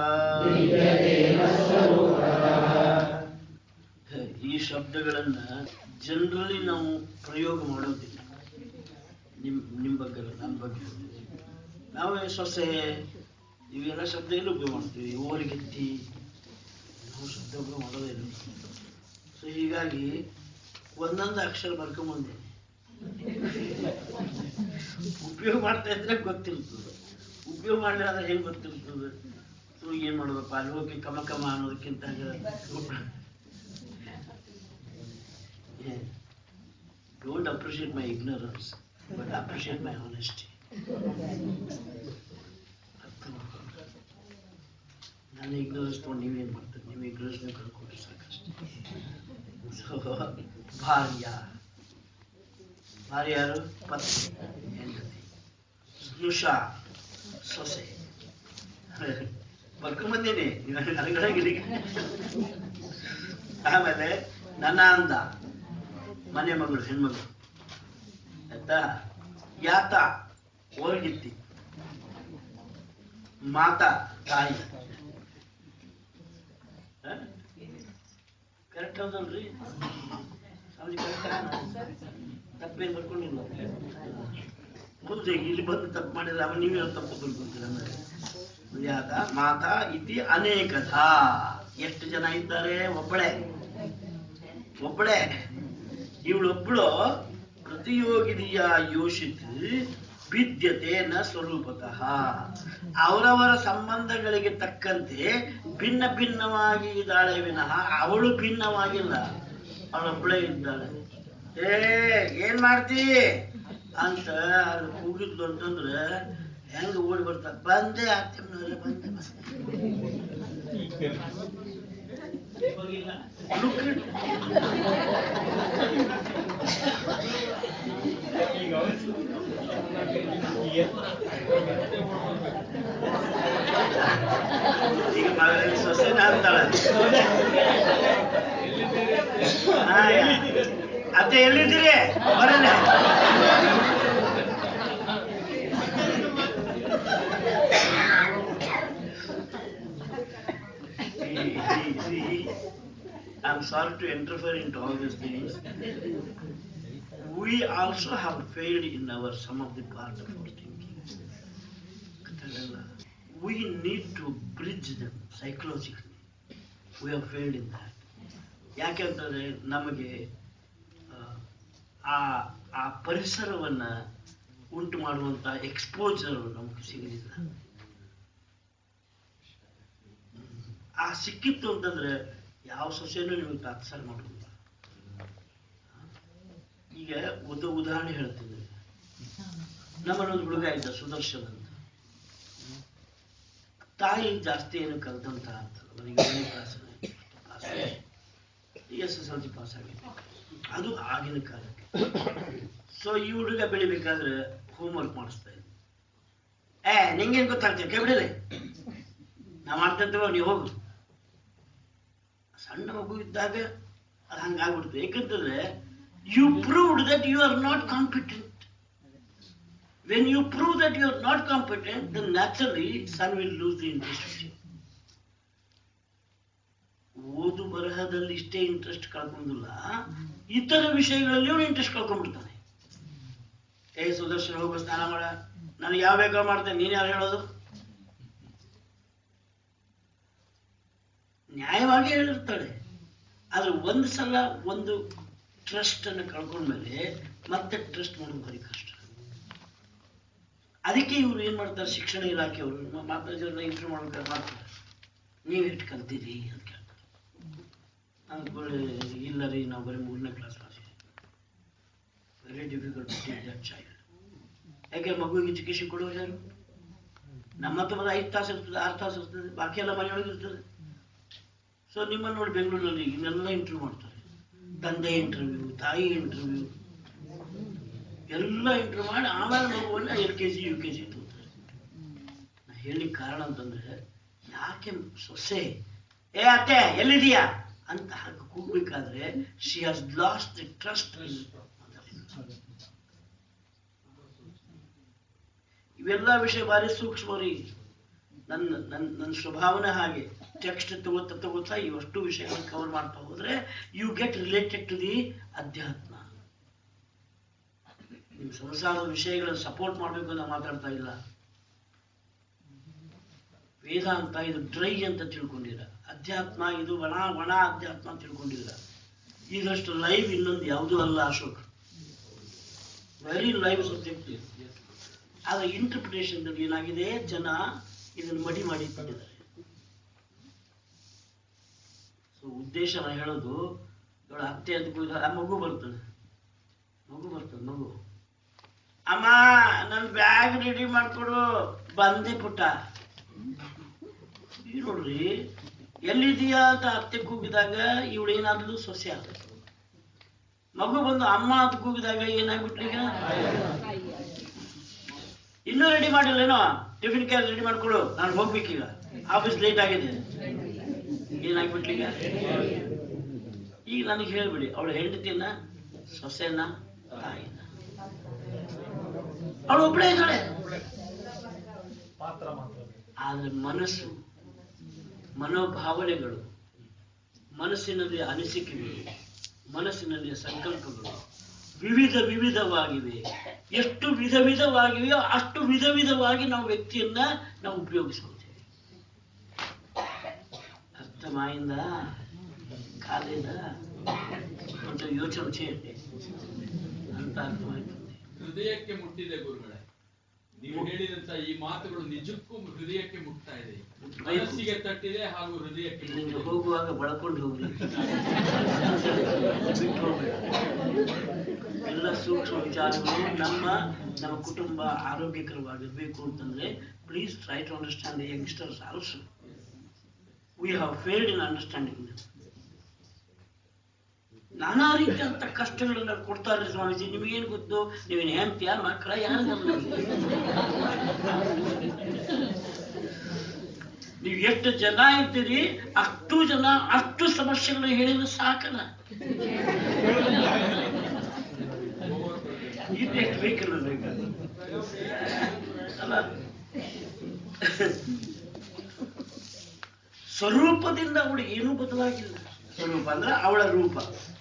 S1: ಈ ಶಬ್ದಗಳನ್ನ ಜನರಲಿ ನಾವು ಪ್ರಯೋಗ ಮಾಡೋದಿಲ್ಲ ನಿಮ್ ನಿಮ್ ಬಗ್ಗೆ ಅಲ್ಲ, ನನ್ನ ಬಗ್ಗೆ ನಾವೇ ಸೊಸೆ ಇವೆಲ್ಲ ಶಬ್ದ ಎಲ್ಲಿ ಉಪಯೋಗ ಮಾಡ್ತೀವಿ ಓರಿಗೆತ್ತಿ ನಾವು ಶಬ್ದ ಉಪಯೋಗ ಮಾಡೋದೇ ಇಲ್ಲ ಸೊ ಹೀಗಾಗಿ ಒಂದೊಂದು ಅಕ್ಷರ ಬರ್ಕೊಂಬಂದೆ ಉಪಯೋಗ ಮಾಡ್ತಾ ಇದ್ರೆ ಗೊತ್ತಿರ್ತದೆ ಉಪಯೋಗ ಮಾಡಲಿಲ್ಲ ಅಂದ್ರೆ ಹೆಂಗ್ ಗೊತ್ತಿರ್ತದೆ ಸೊ ಏನ್ ಮಾಡೋದಪ್ಪ ಅಲ್ಲಿ ಹೋಗಿ ಕಮ ಕಮ ಅನ್ನೋದಕ್ಕಿಂತ don't appreciate my ignorance but appreciate my honesty ನಾನು ಇಗ್ನೋರೆನ್ಸ್ ತೊಗೊಂಡು ನೀವೇನು ಮಾಡ್ತೀರಿ ನೀವು ಇಗ್ನೋರೆನ್ಸ್ ನೀವು ಕಳ್ಕೊಂಡ್ರೆ ಸಾಕಷ್ಟೇ ಸೊ ಭಾರ್ಯ ಭಾರ್ಯ ಯಾರು ಪತ್ನಿ ಹೆಂಡತಿ ಸ್ನುಷಾ ಸೊಸೆ ಬರ್ಕೊಂಬಂದೀನಿ ಅರಗಡಗಿರಿ ಆಮೇಲೆ ನನ್ನ ಅಂದ ಮನೆ ಮಗಳು ಹೆಣ್ಮಗಳು ಆಯ್ತಾ ಯಾತ ಓರ್ಗಿತ್ತಿ ಮಾತಾ ತಾಯಿ ಕರೆಕ್ಟ್ ಹೌದಲ್ರಿ ಅವ್ರಿಗೆ ಕರೆಕ್ಟ್ ತಪ್ಪೇನು ಬರ್ಕೊಂಡಿಲ್ಲ ಹೌದು ಇಲ್ಲಿ ಬಂದು ತಪ್ಪು ಮಾಡಿದ್ರೆ ಅವ ನೀವೇ ತಪ್ಪು ಬರ್ಕೊಂತೀರ ಆಮೇಲೆ ಯಾತ ಮಾತಾ ಇತಿ ಅನೇಕಧ ಎಷ್ಟು ಜನ ಇದ್ದಾರೆ ಒಬ್ಬಳೆ ಒಬ್ಬಳೆ ಇವಳೊಬ್ಬಳು ಪ್ರತಿಯೋಗಿದಿಯ ಯೋಷಿತ್ ಭಿದ್ಯತೆ ನ ಸ್ವರೂಪತಃ ಅವರವರ ಸಂಬಂಧಗಳಿಗೆ ತಕ್ಕಂತೆ ಭಿನ್ನ ಭಿನ್ನವಾಗಿ ಇದ್ದಾಳೆ ವಿನಃ ಅವಳು ಭಿನ್ನವಾಗಿಲ್ಲ ಅವಳೊಬ್ಬಳೇ ಇದ್ದಾಳೆ ಏ ಏನ್ ಮಾಡ್ತಿ ಅಂತ ಅಲ್ಲಿ ಕೂಗಿದ್ಲು ಅಂತಂದ್ರೆ ಹೆಂಗ ಓಡಿ ಬರ್ತಾ ಬಂದೆ ಆಗ್ತೀವಿ ಬಂದೆ Look at ಈಗ ಮಗಳ ಸೊಸೆನ ಅಂತಾಳೆ ಹಾ, ಅತ್ತೆ ಎಲ್ಲಿದ್ದೀರಿ ಬರಲ್ಲ I'm sorry to interfere into all these things. We also have failed in our some of the part of our thinking. ಗೊತ್ತಾಗಲ್ಲ? We need to bridge them psychologically. We have failed in that. ಯಾಕೆಂತಂದ್ರೆ ನಮಗೆ ಆ, ಆ ಆ ಪರಿಸರವನ್ನ ಉಂಟು ಮಾಡುವಂತ exposure ನಮಗೆ ಸಿಗಲಿಲ್ಲ ಆ ಸಿಕ್ಕಿತ್ತು ಅಂತಂದ್ರೆ ಯಾವ ಸೊಸೆನೂ ನಿಮಗೆ ತಾತ್ಸಾರ ಮಾಡೋದಿಲ್ಲ ಈಗ ಉದ ಉದಾಹರಣೆ ಹೇಳ್ತೀನಿ ನಮ್ಮಲ್ಲಿ ಒಂದು ಹುಡುಗ ಇದ್ದ ಸುದರ್ಶನ್ ಅಂತ ತಾಯಿ ಜಾಸ್ತಿ ಏನು ಕಲ್ತಂತ ಅಂತ ಅವನಿಗೆ ಏಳನೇ class S S L C pass ಆಗಿದೆ ಅದು ಆಗಿನ ಕಾಲಕ್ಕೆ ಸೊ ಈ ಹುಡುಗ ಬೆಳಿಬೇಕಾದ್ರೆ ಹೋಮ್ವರ್ಕ್ ಮಾಡಿಸ್ತಾ ಇದ್ದೆ ಏ ನಿಂಗೇನ್ ಗೊತ್ತಾಗ್ತದೆ ಕೈ ಬಿಡಲಿ ನಾ ಮಾಡ್ತಂತೇವ ನೀವು ಹೋಗು ಸಣ್ಣ ಮಗು ಇದ್ದಾಗ ಅದು ಹಂಗಾಗ್ಬಿಡ್ತು ಯಾಕಂತಂದ್ರೆ you proved that you are not competent when you prove that you are not competent then naturally son will lose the interest ಓದು ಬರಹದಲ್ಲಿ ಇಷ್ಟೇ ಇಂಟ್ರೆಸ್ಟ್ ಕಳ್ಕೊಂಡಿಲ್ಲ ಇತರ ವಿಷಯಗಳಲ್ಲಿ ಅವನು ಇಂಟ್ರೆಸ್ಟ್ ಕಳ್ಕೊಂಡ್ಬಿಡ್ತಾನೆ ಏ ಸುದರ್ಶನ ಹೋಗೋ ಸ್ನಾನ ಮಾಡ ನಾನು ಯಾವ ಬೇಕಾ ಮಾಡ್ತೇನೆ ನೀನ್ ಯಾರು ಹೇಳೋದು ನ್ಯಾಯವಾಗಿ ಹೇಳಿರ್ತಾಳೆ ಆದ್ರೆ ಒಂದು ಸಲ ಒಂದು ಟ್ರಸ್ಟ್ ಅನ್ನು ಕಳ್ಕೊಂಡ್ಮೇಲೆ ಮತ್ತೆ ಟ್ರಸ್ಟ್ ಮಾಡೋದು ಭಾರಿ ಕಷ್ಟ ಅದಕ್ಕೆ ಇವ್ರು ಏನ್ ಮಾಡ್ತಾರೆ ಶಿಕ್ಷಣ ಇಲಾಖೆಯವರು ಮಾತಾಜರನ್ನ ಇಂಟರ್ವ್ಯೂ ಮಾಡ್ಬೇಕಾದ್ರೆ ಮಾಡ್ತಾರೆ ನೀವು ಎಷ್ಟು ಕಲ್ತಿರಿ ಅಂತ ಕೇಳ್ತಾರೆ ನಾನು ಬರೀ ಇಲ್ಲ ರೀ ನಾವು ಬರೀ ಮೂರನೇ class pass very difficult to take that child ಯಾಕೆ ಮಗುವಿಗೆ ಎಜುಕೇಶನ್ ಕೊಡೋರು ಯಾರು ನಮ್ಮ ಹತ್ರ ಬರೋ ಐದು ತಾಸು ಇರ್ತದೆ ಆರು ತಾಸು ಇರ್ತದೆ ಬಾಕಿ ಎಲ್ಲ ಮನೆಯೊಳಗೆ ಇರ್ತದೆ ಸೊ ನಿಮ್ಮನ್ನು ನೋಡಿ ಬೆಂಗಳೂರಿನಲ್ಲಿ ಇನ್ನೆಲ್ಲ ಇಂಟರ್ವ್ಯೂ ಮಾಡ್ತಾರೆ ತಂದೆ ಇಂಟರ್ವ್ಯೂ ತಾಯಿ ಇಂಟರ್ವ್ಯೂ ಎಲ್ಲ ಇಂಟರ್ವ್ಯೂ ಮಾಡಿ ಆಮೇಲೆ ಮಗುವನ್ನ L K G U K G ತಗೋತಾರೆ ನಾ ಹೇಳಿಕ್ಕೆ ಕಾರಣ ಅಂತಂದ್ರೆ ಯಾಕೆ ಸೊಸೆ ಏ ಅತ್ತೆ ಎಲ್ಲಿದೀಯಾ ಅಂತ ಹಾಗೆ ಕೂಗ್ಬೇಕಾದ್ರೆ she has lost the trust ಇವೆಲ್ಲ ವಿಷಯ ಭಾರಿ ಸೂಕ್ಷ್ಮ ರೀ ನನ್ನ ನನ್ನ ನನ್ನ ಸ್ವಭಾವನೆ ಹಾಗೆ ಟೆಕ್ಸ್ಟ್ ತಗೋತಾ ತಗೋತಾ ಇವಷ್ಟು ವಿಷಯಗಳನ್ನು ಕವರ್ ಮಾಡ್ತಾ ಹೋದ್ರೆ you get related to the ಅಧ್ಯಾತ್ಮ ನಿಮ್ಮ ಸಂಸಾರದ ವಿಷಯಗಳನ್ನು ಸಪೋರ್ಟ್ ಮಾಡಬೇಕು ಅಂತ ಮಾತಾಡ್ತಾ ಇಲ್ಲ ವೇದ ಅಂತ ಇದು ಡ್ರೈ ಅಂತ ತಿಳ್ಕೊಂಡಿರ ಅಧ್ಯಾತ್ಮ ಇದು ಒಣ ಒಣ ಅಧ್ಯಾತ್ಮ ಅಂತ ತಿಳ್ಕೊಂಡಿರ ಇದಷ್ಟು ಲೈವ್ ಇನ್ನೊಂದು ಯಾವುದೂ ಅಲ್ಲ ಅಶೋಕ್ ವೆರಿ ಲೈವ್ ಸಬ್ಜೆಕ್ಟ್ ಆದ್ರೆ ಇಂಟರ್ಪ್ರಿಟೇಷನ್ ಏನಾಗಿದೆ ಜನ ಇದನ್ನು ಮಡಿ ಮಾಡಿ ಇಟ್ಟಿದ್ದಾರೆ ಸೊ ಉದ್ದೇಶ ನಾನು ಹೇಳೋದು ಇವಳ ಅತ್ತೆ ಅಂತ ಕೂಗಿದ ಆ ಮಗು ಬರ್ತದೆ ಮಗು ಬರ್ತದೆ ಮಗು ಅಮ್ಮ ನನ್ನ ಬ್ಯಾಗ್ ರೆಡಿ ಮಾಡ್ಕೊಡು ಬಂದೆ ಪುಟ್ಟ ಈ ನೋಡ್ರಿ ಎಲ್ಲಿದೀಯಾ ಅಂತ ಅತ್ತೆ ಕೂಗಿದಾಗ ಇವಳು ಏನಾದ್ಲು ಸೊಸೆ ಆದ ಮಗು ಬಂದು ಅಮ್ಮ ಅಂತ ಕೂಗಿದಾಗ ಏನಾಗ್ಬಿಟ್ಲು ಈಗ ಇನ್ನೂ ರೆಡಿ ಮಾಡಿಲ್ಲೇನೋ ಟಿಫಿನ್ ಕ್ಯಾಸ್ ರೆಡಿ ಮಾಡ್ಕೊಡು ನಾನು ಹೋಗ್ಬೇಕೀಗ ಆಫೀಸ್ ಲೇಟ್ ಆಗಿದೆ ಏನಾಗ್ಬಿಟ್ಲೀಗ ಈಗ ನನಗೆ ಹೇಳ್ಬಿಡಿ ಅವಳು ಹೆಂಡತಿನ ಸೊಸೆನ ತಾಯಿನ ಅವಳು ಒಬ್ಬಳೇ ಇದ್ದಾಳೆ
S2: ಪಾತ್ರ ಮಾತ್ರ
S1: ಆದರೆ ಮನಸ್ಸು ಮನೋಭಾವನೆಗಳು ಮನಸ್ಸಿನಲ್ಲಿ ಅನಿಸಿಕೆಗಳು ಮನಸ್ಸಿನಲ್ಲಿ ಸಂಕಲ್ಪಗಳು ವಿವಿಧ ವಿವಿಧವಾಗಿವೆ ಎಷ್ಟು ವಿಧ ವಿಧವಾಗಿವೆಯೋ ಅಷ್ಟು ವಿಧ ವಿಧವಾಗಿ ನಾವು ವ್ಯಕ್ತಿಯನ್ನ ನಾವು ಉಪಯೋಗಿಸ್ಕೊಳ್ತೇವೆ అర్థమైంద కాలేదా కొంచెం యోచన చేయండి అంత అర్థమవుతుంది
S3: ಹೃದಯಕ್ಕೆ ಮುಟ್ಟಿದೆ ಗುರುಗಳೇ ನೀವು ಹೇಳಿದಂತ ಈ ಮಾತುಗಳು ನಿಜಕ್ಕೂ ಹೃದಯಕ್ಕೆ ಮುಟ್ತಾ ಇದೆ ಮನಸ್ಸಿಗೆ ತಟ್ಟಿದೆ ಹಾಗೂ ಹೃದಯಕ್ಕೆ
S1: ಇಲ್ಲಿಂದ
S3: ಮುಟ್ಟಿದೆ
S1: ಹೋಗುವಾಗ ಬಳಕೊಂಡು ಹೋಗಿ ಬಿಟ್ಟು ಹೋಗ್ಬೇಡ ಎಲ್ಲ ಸೂಕ್ಷ್ಮ ವಿಚಾರಗಳು ನಮ್ಮ ನಮ್ಮ ಕುಟುಂಬ ಆರೋಗ್ಯಕರವಾಗಿರ್ಬೇಕು ಅಂತಂದ್ರೆ please try to understand the youngsters also we have failed in understanding ನಾನಾ ರೀತಿಯಂತ ಕಷ್ಟಗಳನ್ನ ಕೊಡ್ತಾರೆ ಸ್ವಾಮೀಜಿ ನಿಮಗೇನು ಗೊತ್ತು ನೀವೇನು ಹೆಂಡ್ತಿಯ ಮಕ್ಕಳ ಯಾರು ನೀವು ಎಷ್ಟು ಜನ ಇರ್ತೀರಿ ಅಷ್ಟು ಜನ ಅಷ್ಟು ಸಮಸ್ಯೆಗಳನ್ನ ಹೇಳಿದ್ರೆ ಸಾಕಲ್ಲ ಇನ್ನೆಷ್ಟು ಬೇಕಲ್ಲ ಬೇಕಾದ್ರೆ ಅಲ್ಲ ಸ್ವರೂಪದಿಂದ ಅವಳು ಏನೂ ಬದಲಾಗಿಲ್ಲ ಸ್ವರೂಪ ಅಂದ್ರೆ ಅವಳ ರೂಪ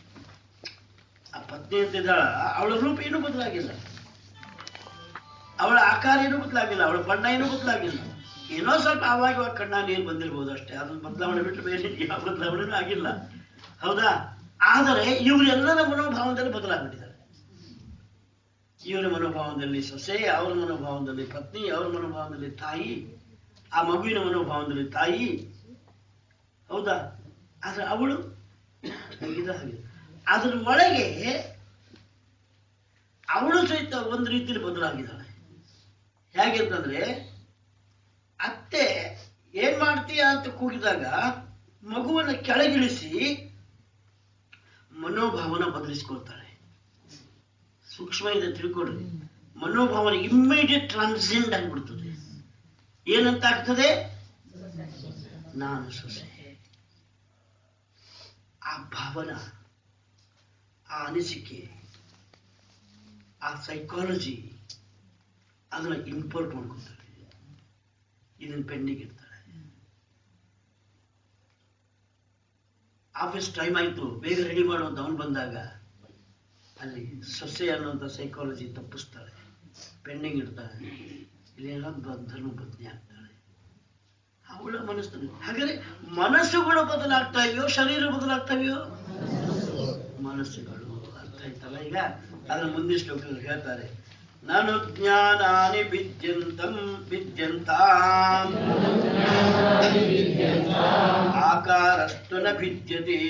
S1: ಆ ಪತ್ನಿ ಅಂತಿದ್ದಾಳ ಅವಳ ರೂಪ ಏನೂ ಬದಲಾಗಿಲ್ಲ ಅವಳ ಆಕಾರ ಏನೂ ಬದಲಾಗಿಲ್ಲ ಅವಳ ಬಣ್ಣ ಏನೂ ಬದಲಾಗಿಲ್ಲ ಏನೋ ಸ್ವಲ್ಪ ಆವಾಗ ಇವಾಗ ಕಣ್ಣ ನೀರು ಬಂದಿರ್ಬೋದು ಅಷ್ಟೇ ಅದನ್ನ ಬದಲಾವಣೆ ಬಿಟ್ಟು ಬೇರೆ ಯಾವ ಬದಲಾವಣೆನೂ ಆಗಿಲ್ಲ ಹೌದಾ ಆದರೆ ಇವರೆಲ್ಲರ ಮನೋಭಾವದಲ್ಲಿ ಬದಲಾಗ್ಬಿಟ್ಟಿದ್ದಾರೆ ಇವರ ಮನೋಭಾವದಲ್ಲಿ ಸೊಸೆ ಅವರ ಮನೋಭಾವದಲ್ಲಿ ಪತ್ನಿ ಅವರ ಮನೋಭಾವದಲ್ಲಿ ತಾಯಿ ಆ ಮಗುವಿನ ಮನೋಭಾವದಲ್ಲಿ ತಾಯಿ ಹೌದಾ ಆದ್ರೆ ಅವಳು ಹಾಗಿದೆ ಹಾಗೆ ಅದ್ರ ಒಳಗೆ ಅವಳು ಸಹಿತ ಒಂದು ರೀತಿಯಲ್ಲಿ ಬದಲಾಗಿದ್ದಾಳೆ ಹೇಗೆ ಅಂತಂದ್ರೆ ಅತ್ತೆ ಏನ್ ಮಾಡ್ತೀಯ ಅಂತ ಕೂಗಿದಾಗ ಮಗುವನ್ನ ಕೆಳಗಿಳಿಸಿ ಮನೋಭಾವನ ಬದಲಿಸ್ಕೊಳ್ತಾಳೆ ಸೂಕ್ಷ್ಮ ಇದೆ ತಿಳ್ಕೊಳ್ರಿ ಮನೋಭಾವನೆ ಇಮ್ಮಿಡಿಯೇಟ್ ಟ್ರಾನ್ಸೆಂಡ್ ಆಗಿಬಿಡ್ತದೆ ಏನಂತ ಆಗ್ತದೆ ನಾನು ಸೊಸೆ ಆ ಭಾವನ ಆ ಅನಿಸಿಕೆ ಆ ಸೈಕಾಲಜಿ ಅದನ್ನ ಇಂಪೋರ್ಟ್ ಮಾಡ್ಕೊತಾರೆ ಇದನ್ನ ಪೆಂಡಿಂಗ್ ಇಡ್ತಾರೆ ಆಫೀಸ್ ಟೈಮ್ ಆಯ್ತು ಬೇಗ ರೆಡಿ ಮಾಡುವಂತ ಅವನು ಬಂದಾಗ ಅಲ್ಲಿ ಸೊಸೆ ಅನ್ನುವಂಥ ಸೈಕಾಲಜಿ ತಪ್ಪಿಸ್ತಾಳೆ ಪೆಂಡಿಂಗ್ ಇಡ್ತಾಳೆ ಇಲ್ಲಿ ಧರ್ಮ ಪತ್ನಿ ಆಗ್ತಾಳೆ ಅವಳ ಮನಸ್ಸು ಹಾಗಾದ್ರೆ ಮನಸ್ಸುಗಳು ಬದಲಾಗ್ತಾ ಇದೆಯೋ ಶರೀರ ಬದಲಾಗ್ತಾ ಇದೆಯೋ ಮನಸ್ಸುಗಳು ಅರ್ಥ ಆಯ್ತಲ್ಲ ಈಗ ಅದರ ಮುಂದಿನ ಶ್ಲೋಕದಲ್ಲಿ ಹೇಳ್ತಾರೆ ನಾನು ಜ್ಞಾನಾನಿ ವಿದ್ಯಂತಂ ವಿದ್ಯಂತಾಂ ಆಕಾರಸ್ತು ನ ಭಿದ್ಯತೆ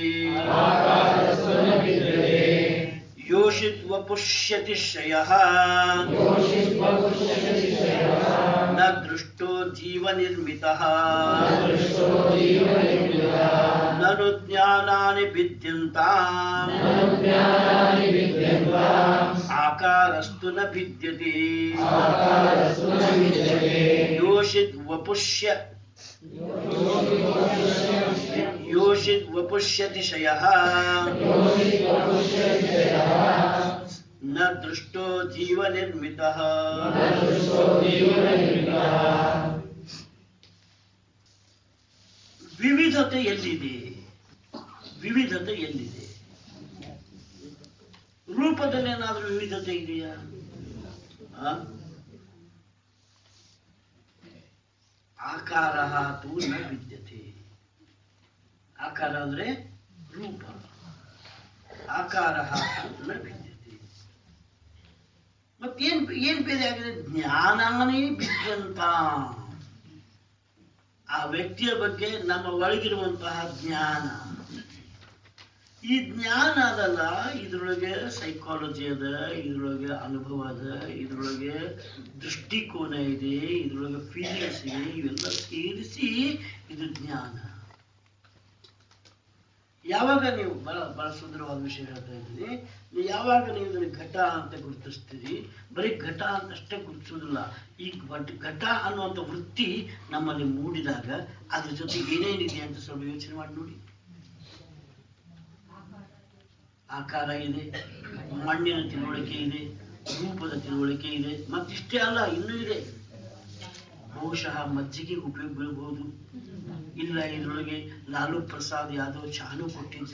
S1: ಯೋಷಿತ್ವ ಪುಷ್ಯತಿ ಶ್ರಯ न दृष्टो जीवनिर्मितः ननु ज्ञानानि भिद्यन्ताम् आकारस्तु न भिद्यते योषिद्वपुष्य योषिद्वपुष्यतिशयः न दृष्टो जीवनिर्मितः ವಿವಿಧತೆ ಎಲ್ಲಿದೆ ವಿವಿಧತೆ ಎಲ್ಲಿದೆ ರೂಪದಲ್ಲಿ ಏನಾದ್ರೂ ವಿವಿಧತೆ ಇದೆಯಾ ಆ? ಆಕಾರ ತು ನ ವಿದ್ಯತೆ ಆಕಾರ ಅಂದ್ರೆ ರೂಪ ಆಕಾರ ತು ನ ವಿದ್ಯತೆ ಮತ್ತೇನ್ ಏನ್ ಬೇರೆ ಆಗಿದೆ ಜ್ಞಾನನೇ ಬಿದ್ದಂತ ಆ ವ್ಯಕ್ತಿಯ ಬಗ್ಗೆ ನಮ್ಮ ಒಳಗಿರುವಂತಹ ಜ್ಞಾನ ಈ ಜ್ಞಾನ ಅದಲ್ಲ ಇದ್ರೊಳಗೆ ಸೈಕಾಲಜಿ ಅದ ಇದ್ರೊಳಗೆ ಅನುಭವ ಅದ ಇದ್ರೊಳಗೆ ದೃಷ್ಟಿಕೋನ ಇದೆ ಇದ್ರೊಳಗೆ ಫೀಲಿಂಗ್ಸ್ ಇದೆ ಇವೆಲ್ಲ ಸೇರಿಸಿ ಇದು ಜ್ಞಾನ ಯಾವಾಗ ನೀವು ಬಹಳ ಬಹಳ ಸುಂದರವಾದ ವಿಷಯ ಹೇಳ್ತಾ ಇದ್ದೀನಿ ನೀವು ಯಾವಾಗ ನೀವು ಇದನ್ನು ಘಟ ಅಂತ ಗುರುತಿಸ್ತೀರಿ ಬರೀ ಘಟ ಅಂತ ಅಷ್ಟೇ ಗುರುತಿಸೋದಿಲ್ಲ ಈ ಘಟ- ಘಟ ಅನ್ನುವಂಥ ವೃತ್ತಿ ನಮ್ಮಲ್ಲಿ ಮೂಡಿದಾಗ ಅದ್ರ ಜೊತೆ ಏನೇನಿದೆ ಅಂತ ಸ್ವಲ್ಪ ಯೋಚನೆ ಮಾಡಿ ನೋಡಿ ಆಕಾರ ಇದೆ ಮಣ್ಣಿನ ತಿಳುವಳಿಕೆ ಇದೆ ರೂಪದ ತಿಳುವಳಿಕೆ ಇದೆ ಮತ್ತಿಷ್ಟೇ ಅಲ್ಲ ಇನ್ನೂ ಇದೆ ಬಹುಶಃ ಮಜ್ಜಿಗೆಗೆ ಉಪಯೋಗ ಬೀಳಬಹುದು ಇಲ್ಲ ಇದರೊಳಗೆ ಲಾಲು ಪ್ರಸಾದ್ ಯಾದವ್ ಚಾನು ಕೊಟ್ಟಿದ್ದ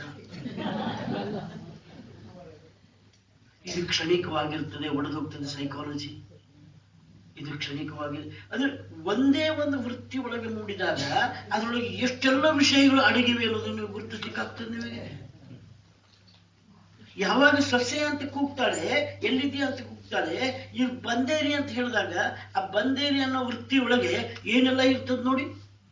S1: ಇದು ಕ್ಷಣಿಕವಾಗಿರ್ತದೆ ಒಡೆದೋಗ್ತದೆ ಸೈಕಾಲಜಿ ಇದು ಕ್ಷಣಿಕವಾಗಿ ಅಂದ್ರೆ ಒಂದೇ ಒಂದು ವೃತ್ತಿ ಒಳಗೆ ಮೂಡಿದಾಗ ಅದರೊಳಗೆ ಎಷ್ಟೆಲ್ಲ ವಿಷಯಗಳು ಅಡಗಿವೆ ಅನ್ನೋದನ್ನು ನೀವು ಗುರುತಿಸ್ಲಿಕ್ಕಾಗ್ತದೆ ನಿಮಗೆ ಯಾವಾಗ ಸಸ್ಯ ಅಂತ ಕೂಗ್ತಾಳೆ ಎಲ್ಲಿದೆಯಾ ಅಂತ ಕೂಗ್ತಾಳೆ ಈಗ ಬಂದೇರಿ ಅಂತ ಹೇಳಿದಾಗ ಆ ಬಂದೇರಿ ಅನ್ನೋ ವೃತ್ತಿ ಒಳಗೆ ಏನೆಲ್ಲ ಇರ್ತದೆ ನೋಡಿ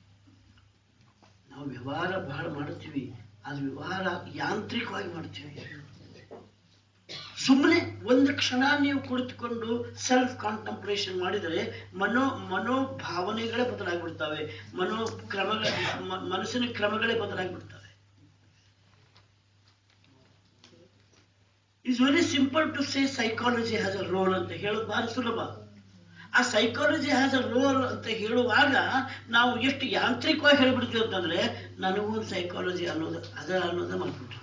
S1: ನಾವು ವ್ಯವಹಾರ ಬಹಳ ಮಾಡ್ತೀವಿ ಅದು ವ್ಯವಹಾರ ಯಾಂತ್ರಿಕವಾಗಿ ಮಾಡ್ತೀವಿ ಸುಮ್ಮನೆ ಒಂದು ಕ್ಷಣ ನೀವು ಕುಳಿತುಕೊಂಡು ಸೆಲ್ಫ್ ಕಾಂಟಂಪ್ಲೇಷನ್ ಮಾಡಿದರೆ ಮನೋ ಮನೋಭಾವನೆಗಳೇ ಬದಲಾಗ್ಬಿಡ್ತವೆ ಮನೋ ಕ್ರಮಗಳ ಮ- ಮನಸ್ಸಿನ ಕ್ರಮಗಳೇ ಬದಲಾಗ್ಬಿಡ್ತವೆ it's very simple to say psychology has a role ಅಂತ ಹೇಳೋದು ಬಹಳ ಸುಲಭ ಆ ಸೈಕಾಲಜಿ ಹ್ಯಾಸ್ ಅ ರೋಲ್ ಅಂತ ಹೇಳುವಾಗ ನಾವು ಎಷ್ಟು ಯಾಂತ್ರಿಕವಾಗಿ ಹೇಳ್ಬಿಡ್ತೀವಿ ಅಂತಂದ್ರೆ ನನಗೂ ಒಂದು ಸೈಕಾಲಜಿ ಅನ್ನೋದು ಅದ ಅನ್ನೋದು ಮಾಡ್ಬಿಟ್ರು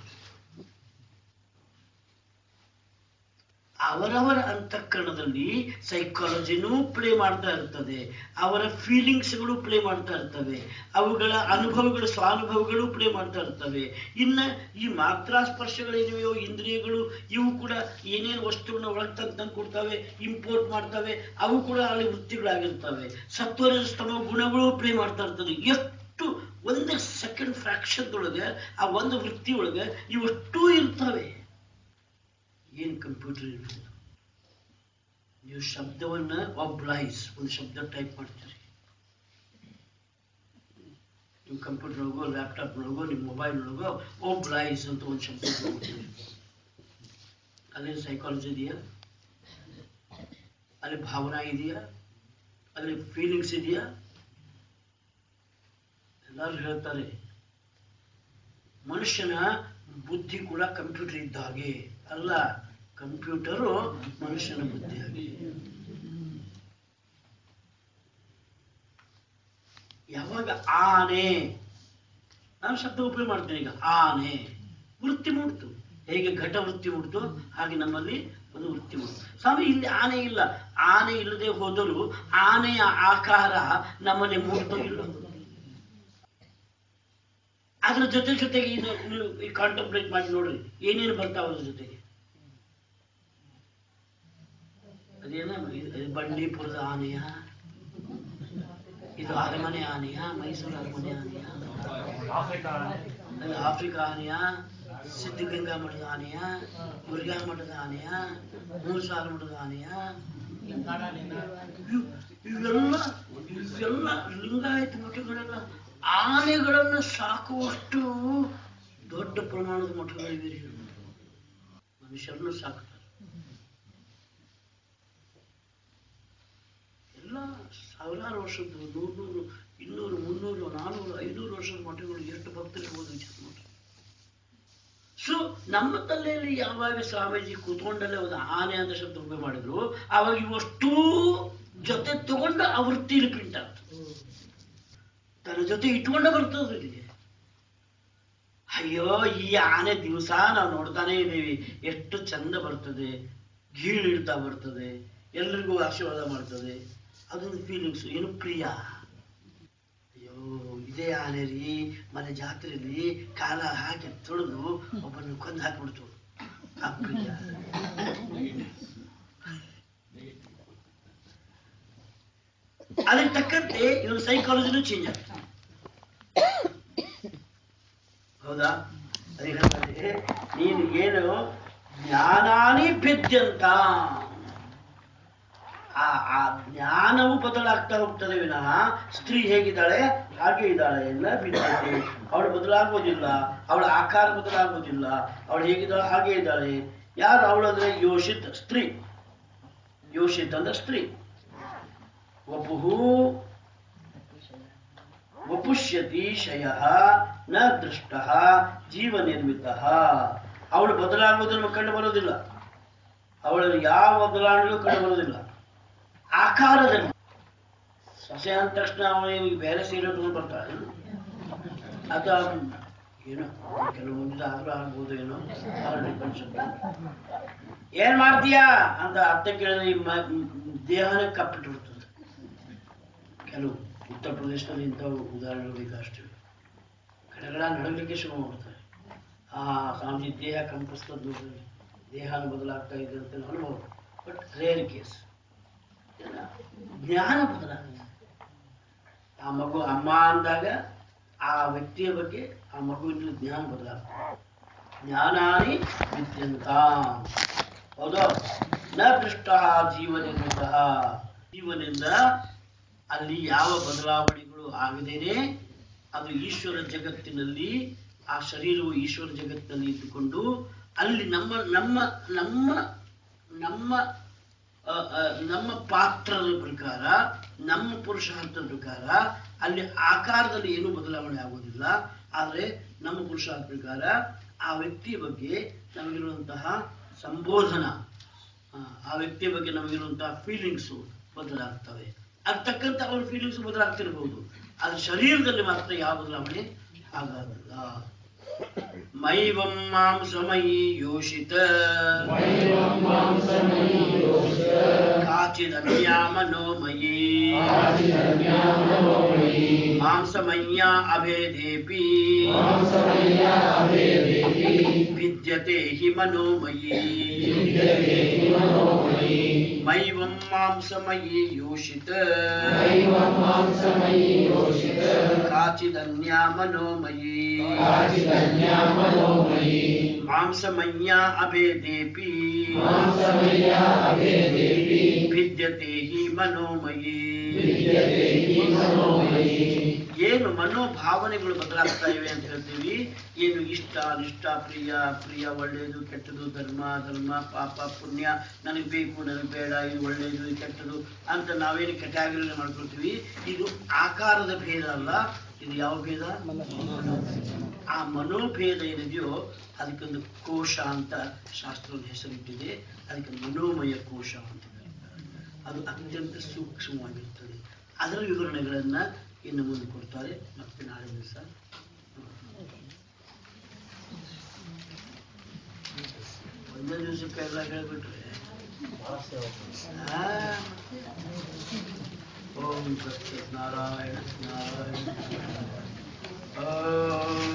S1: ಅವರವರ ಅಂತಃಕರಣದಲ್ಲಿ ಸೈಕಾಲಜಿನೂ ಪ್ಲೇ ಮಾಡ್ತಾ ಇರ್ತದೆ ಅವರ ಫೀಲಿಂಗ್ಸ್ಗಳು ಪ್ಲೇ ಮಾಡ್ತಾ ಇರ್ತವೆ ಅವುಗಳ ಅನುಭವಗಳು ಸ್ವಾನುಭವಗಳು ಪ್ಲೇ ಮಾಡ್ತಾ ಇರ್ತವೆ ಇನ್ನು ಈ ಮಾತ್ರಾ ಸ್ಪರ್ಶಗಳೇನಿವೆಯೋ ಇಂದ್ರಿಯಗಳು ಇವು ಕೂಡ ಏನೇನು ವಸ್ತುಗಳನ್ನ ಒಳಗೆ ತಂದು ತಂದು ಕೊಡ್ತವೆ ಇಂಪೋರ್ಟ್ ಮಾಡ್ತವೆ ಅವು ಕೂಡ ಅಲ್ಲಿ ವೃತ್ತಿಗಳಾಗಿರ್ತವೆ ಸತ್ವರ ಸ್ತಮ ಗುಣಗಳು ಪ್ಲೇ ಮಾಡ್ತಾ ಇರ್ತದೆ ಎಷ್ಟು ಒಂದು ಸೆಕೆಂಡ್ ಫ್ರಾಕ್ಷನ್ದೊಳಗೆ ಆ ಒಂದು ವೃತ್ತಿ ಒಳಗೆ ಇವಷ್ಟೂ ಇರ್ತವೆ ಏನು ಕಂಪ್ಯೂಟರ್ ಇರ್ಬೋದು ನೀವು ಶಬ್ದವನ್ನ ಒಬ್ಲೈಸ್ ಒಂದು ಶಬ್ದ ಟೈಪ್ ಮಾಡ್ತೀರಿ ನೀವು ಕಂಪ್ಯೂಟರ್ ಒಳಗೋ ಲ್ಯಾಪ್ಟಾಪ್ ಒಳಗೋ ನಿಮ್ಮ ಮೊಬೈಲ್ ಒಳಗೋ ಒಬ್ಲೈಸ್ ಅಂತ ಒಂದು ಶಬ್ದ ತಗೊಂಡ್ಬಿಡ್ತೀರಿ. ಅಲ್ಲಿ ಸೈಕಾಲಜಿ ಇದೆಯಾ ಅಲ್ಲಿ ಭಾವನಾ ಇದೆಯಾ ಅಲ್ಲಿ ಫೀಲಿಂಗ್ಸ್ ಇದೆಯಾ ಎಲ್ಲರೂ ಹೇಳ್ತಾರೆ ಮನುಷ್ಯನ ಬುದ್ಧಿ ಕೂಡ ಕಂಪ್ಯೂಟರ್ ಇದ್ದ ಹಾಗೆ ಅಲ್ಲ ಕಂಪ್ಯೂಟರು ಮನುಷ್ಯನ ಬುದ್ಧಿ ಹಾಗೆ ಯಾವಾಗ ಆನೆ ನಾನು ಶಬ್ದ ಉಪಯೋಗ ಮಾಡ್ತೀನಿ ಈಗ ಆನೆ ವೃತ್ತಿ ಮೂಡ್ತು ಹೇಗೆ ಘಟ ವೃತ್ತಿ ಮೂಡ್ತು ಹಾಗೆ ನಮ್ಮಲ್ಲಿ ಒಂದು ವೃತ್ತಿ ಮೂಡ್ತು ಸ್ವಾಮಿ ಇಲ್ಲಿ ಆನೆ ಇಲ್ಲ ಆನೆ ಇಲ್ಲದೆ ಹೋದರೂ ಆನೆಯ ಆಕಾರ ನಮ್ಮಲ್ಲಿ ಮೂಡ್ತೋ ಇಲ್ಲ ಅದ್ರ ಜೊತೆ ಜೊತೆಗೆ ಇನ್ನು ನೀವು ಈ ಕಾಂಟಂಪ್ಲೇಟ್ ಮಾಡಿ ನೋಡ್ರಿ ಏನೇನು ಬರ್ತಾವ ಅದ್ರ ಜೊತೆಗೆ ಅದೇನ ಇದು- ಇದು ಬಂಡೀಪುರದ ಆನೆಯ ಇದು ಅರಮನೆ ಆನೆಯ ಮೈಸೂರು ಅರಮನೆ ಆನೆಯ
S2: ಆಫ್ರಿಕಾ
S1: ಅದು ಆಫ್ರಿಕಾ ಆನೆಯ ಸಿದ್ಧಗಂಗಾ ಮಠದ ಆನೆಯ ಮುರುಘಾ ಮಠದ ಆನೆಯ ಮೂರುಸಾಲ ಮಠದ ಆನೆಯ ಇವ್- ಇವೆಲ್ಲ ಇವೆಲ್ಲ ಲಿಂಗಾಯತ ಮಠಗಳೆಲ್ಲ ಆನೆಗಳನ್ನು ಸಾಕುವಷ್ಟು ದೊಡ್ಡ ಪ್ರಮಾಣದ ಮಠಗಳಿವೆ ರೀ. ಮನುಷ್ಯರನ್ನು ಸಾಕ್ತಾರೆ ಎಲ್ಲ ಎಲ್ಲ ಸಾವಿರಾರು ವರ್ಷದ್ದು ನೂರು ನೂರು ಇನ್ನೂರು ಮುನ್ನೂರು ನಾನ್ನೂರು ಐನೂರು ವರ್ಷದ ಮಠಗಳು ಎಷ್ಟು ಭಕ್ತರಿರ್ಬೋದು ವಿಚಾರ ಮಾಡಿ ಸೊ ನಮ್ಮ ತಲೆಯಲ್ಲಿ ಯಾವಾಗ ಸ್ವಾಮೀಜಿ ಕೂತ್ಕೊಂಡಲ್ಲೇ ಒಂದು ಆನೆ ಅಂತ ಶಬ್ದ ಉಪಯೋಗ ಮಾಡಿದ್ರು ಆವಾಗ ಇವಷ್ಟೂ ಜೊತೆ ತಗೊಂಡು ಆ ವೃತ್ತಿಲಿ ಪ್ರಿಂಟ್ ಆಗ್ತದೆ ತನ್ನ ಜೊತೆ ಇಟ್ಕೊಂಡೇ ಬರ್ತದೆ ಇಲ್ಲಿಗೆ ಅಯ್ಯೋ ಈ ಆನೆ ದಿವಸ ನಾವು ನೋಡ್ತಾನೆ ಇದ್ದೀವಿ ಎಷ್ಟು ಚಂದ ಬರ್ತದೆ ಗೀಳಿಡ್ತಾ ಬರ್ತದೆ ಎಲ್ರಿಗೂ ಆಶೀರ್ವಾದ ಮಾಡ್ತದೆ ಅದೊಂದು ಫೀಲಿಂಗ್ಸ್ ಏನು ಪ್ರಿಯ ಅಯ್ಯೋ ಇದೇ ಆನೆ ರೀ ಮನೆ ಜಾತ್ರೆಯಲ್ಲಿ ಕಾಲ ಹಾಕಿ ತೊಳೆದು ಒಬ್ಬನ ಕೊಂದು ಹಾಕ್ಬಿಡ್ತು ಆ ಪ್ರಿಯ ಅದಕ್ಕೆ ತಕ್ಕಂತೆ ಇವನ್ ಸೈಕಾಲಜಿನೂ ಚೇಂಜ್ ಆಗ್ತದೆ ಹೌದಾ ಅದಕ್ಕೆ ಹೇಳ್ತಾರೆ, ನೀನು ಏನು ಜ್ಞಾನಾನಿ ಭಿದ್ಯಂತ ಆ ಆ ಜ್ಞಾನವು ಬದಲಾಗ್ತಾ ಹೋಗ್ತದೆ ವಿನಃ ಸ್ತ್ರೀ ಹೇಗಿದ್ದಾಳೆ ಹಾಗೆ ಇದ್ದಾಳೆ ಎಲ್ಲ ಭಿನ್ನತೆ ಅವಳು ಬದಲಾಗೋದಿಲ್ಲ ಅವಳ ಆಕಾರ ಬದಲಾಗೋದಿಲ್ಲ ಅವಳು ಹೇಗಿದ್ದಾಳೆ ಹಾಗೆ ಇದ್ದಾಳೆ ಯಾರು ಅವಳು ಅಂದ್ರೆ ಯೋಷಿತ್ ಸ್ತ್ರೀ ಯೋಷಿತ್ ಅಂದ್ರೆ ಸ್ತ್ರೀ ವಪುಹು ವಪುಷ್ಯತಿ ಶಯ ನ ದೃಷ್ಟ ಜೀವ ನಿರ್ಮಿತ ಅವಳು ಬದಲಾಗುವುದನ್ನು ಕಂಡು ಬರೋದಿಲ್ಲ ಅವಳಲ್ಲಿ ಯಾವ ಬದಲಾವಣೆಯೂ ಕಂಡು ಬರೋದಿಲ್ಲ ಆಕಾರದಲ್ಲಿ ಸೊಸೆ ಅಂದ ತಕ್ಷಣ ಅವನಿಗೆ ಬೇರೆ ಸೀರೆ ತಗೊಂಡು ಬರ್ತಾಳೆ ಅಥವಾ ಏನೋ ಕೆಲವು ಮುಂದೆ ಆದ್ರೂ ಆಗ್ಬೋದು ಏನೋ ಅವ್ರ depends upon. ಏನ್ ಮಾಡ್ತೀಯಾ ಅಂತ ಅತ್ತೆ ಕೇಳಿದ್ರೆ ಈ ಮ- ದೇಹನೇ ಕಪ್ಪಿಟ್ಟಿರ್ತದೆ ಕೆಲವು ಉತ್ತರ ಪ್ರದೇಶದಲ್ಲಿ ಇಂಥ ಉದಾಹರಣೆಗಳು ಬೇಕಷ್ಟೇ ಕಡೆಗಳ ನಡಗಲಿಕ್ಕೆ ಶುರು ಮಾಡ್ತಾರೆ ಆ ಸ್ವಾಮಿ ದೇಹ ಕಂಪಿಸ್ತದ ನೋಡ್ರಿ ದೇಹನ ಬದಲಾಗ್ತಾ ಇದೆ ಅಂತ ಅನುಭವ ಬಟ್ ರೇರ್ ಕೇಸ್ ಜ್ಞಾನ ಬದಲಾಗುತ್ತೆ ಆ ಮಗು ಅಮ್ಮ ಅಂದಾಗ ಆ ವ್ಯಕ್ತಿಯ ಬಗ್ಗೆ ಆ ಮಗುವಿನ ಜ್ಞಾನ ಬದಲಾಗುತ್ತೆ ಜ್ಞಾನಾನಿ ವಿದ್ಯಂತ ಹೌದು ನ ದೃಷ್ಟ ಜೀವನಿಂದ ಜೀವನಿಂದ ಅಲ್ಲಿ ಯಾವ ಬದಲಾವಣೆಗಳು ಆಗದೇನೆ ಅದು ಈಶ್ವರ ಜಗತ್ತಿನಲ್ಲಿ ಆ ಶರೀರವು ಈಶ್ವರ ಜಗತ್ತಿನಲ್ಲಿ ಇದ್ದುಕೊಂಡು ಅಲ್ಲಿ ನಮ್ಮ ನಮ್ಮ ನಮ್ಮ ನಮ್ಮ ಆ, ಆ, ನಮ್ಮ ಪಾತ್ರದ ಪ್ರಕಾರ ನಮ್ಮ ಪುರುಷಾರ್ಥದ ಪ್ರಕಾರ ಅಲ್ಲಿ ಆಕಾರದಲ್ಲಿ ಏನೂ ಬದಲಾವಣೆ ಆಗೋದಿಲ್ಲ ಆದರೆ ನಮ್ಮ ಪುರುಷಾರ್ಥ ಪ್ರಕಾರ ಆ ವ್ಯಕ್ತಿಯ ಬಗ್ಗೆ ನಮಗಿರುವಂತಹ ಸಂಬೋಧನ ಆ, ಆ ವ್ಯಕ್ತಿಯ ಬಗ್ಗೆ ನಮಗಿರುವಂತಹ ಫೀಲಿಂಗ್ಸು ಬದಲಾಗ್ತವೆ ಅದ್ ತಕ್ಕಂತೆ ಅವರ ಫೀಲಿಂಗ್ಸ್ ಬದಲಾಗ್ತಿರ್ಬೋದು ಆದ್ರೆ ಶರೀರದಲ್ಲಿ ಮಾತ್ರ ಯಾವ ಬದಲಾವಣೆ ಆಗೋದಿಲ್ಲ ಮೈವಂ ಮಾಂಸಮಯಿ ಯೋಷಿತ ಕಾಚಿದನ್ಯಾ ಮನೋಮಯೀ ಮಾಂಸಮಯ್ಯ ಅಭೇದೇಪಿ ವಿದ್ಯತೆ ಹಿ ಮನೋಮಯೀ ಮೈವಂ ಮಾಂಸಮಯೀ ಯೋಷಿತ ಕಾಚಿದನ್ಯಾ ಮನೋಮಯೀ ಮಾಂಸಮಯ್ಯ ಅಭೇದೇಪಿ ಭಿದ್ಯತೆ ಹಿ ಮನೋಮಯೀ ಏನು ಮನೋಭಾವನೆಗಳು ಬದಲಾಗ್ತಾ ಇವೆ ಅಂತ ಹೇಳ್ತೀವಿ ಏನು ಇಷ್ಟ ಅನಿಷ್ಟ ಪ್ರಿಯ ಪ್ರಿಯ ಒಳ್ಳೆಯದು ಕೆಟ್ಟದು ಧರ್ಮ ಧರ್ಮ ಪಾಪ ಪುಣ್ಯ ನನಗೆ ಬೇಕು ನನಗೆ ಬೇಡ ಇದು ಒಳ್ಳೆಯದು ಇದು ಕೆಟ್ಟದು ಅಂತ ನಾವೇನು ಕೆಟಗರಿ ಮಾಡ್ಕೊಳ್ತೀವಿ ಇದು ಆಕಾರದ ಭೇದ ಅಲ್ಲ ಇದು ಯಾವ ಭೇದ ಆ ಮನೋಭೇದ ಏನಿದೆಯೋ ಅದಕ್ಕೊಂದು ಕೋಶ ಅಂತ ಶಾಸ್ತ್ರದ ಹೆಸರಿಟ್ಟಿದೆ ಅದಕ್ಕೆ ಮನೋಮಯ ಕೋಶ ಅಂತ ಕರೀತಾರೆ ಅದು ಅತ್ಯಂತ ಸೂಕ್ಷ್ಮವಾಗಿರ್ತದೆ ಅದರ ವಿವರಣೆಗಳನ್ನ ಇನ್ನು ಮುಂದೆ ಕೊಡ್ತಾರೆ ಮತ್ತೆ ನಾಳೆ ದಿವಸ ಒಂದೇ ದಿವಸಕ್ಕೆ ಎಲ್ಲ ಹೇಳ್ಬಿಟ್ರೆ ಆ, ಓಂ ಸತ್ಯತ್ ನಾರಾಯಣ ನಾರಾಯಣ ಓಂ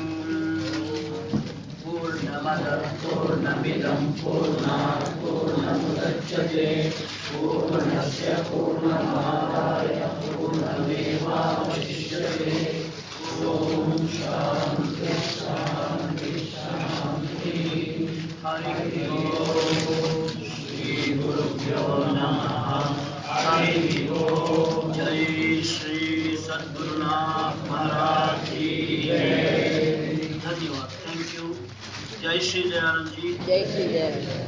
S1: ಪೂರ್ಣಮದ ಪೂರ್ಣಮಿದಂ ಪೂರ್ಣಾತ್ ಪೂರ್ಣಮುದಚ್ಯತೆ ಪೂರ್ಣಸ್ಯ ಪೂರ್ಣಮಾದಾಯ ಪೂರ್ಣಮೇವಾವಶಿಷ್ಯತೆ ಓಂ ಶಾಂತಿ ಶಾಂತಿ ಶಾಂತಿ ಹರಿ ಓಂ ಶ್ರೀ ಗುರುಭ್ಯೋ ನಮಃ ಹರಿ ಓಂ ಜೈ ಶ್ರೀ ಸದ್ಗುರುನಾಥ महाराज की जय धन्यवाद थैंक यू जय श्री दयानंद जी
S4: जय श्री जय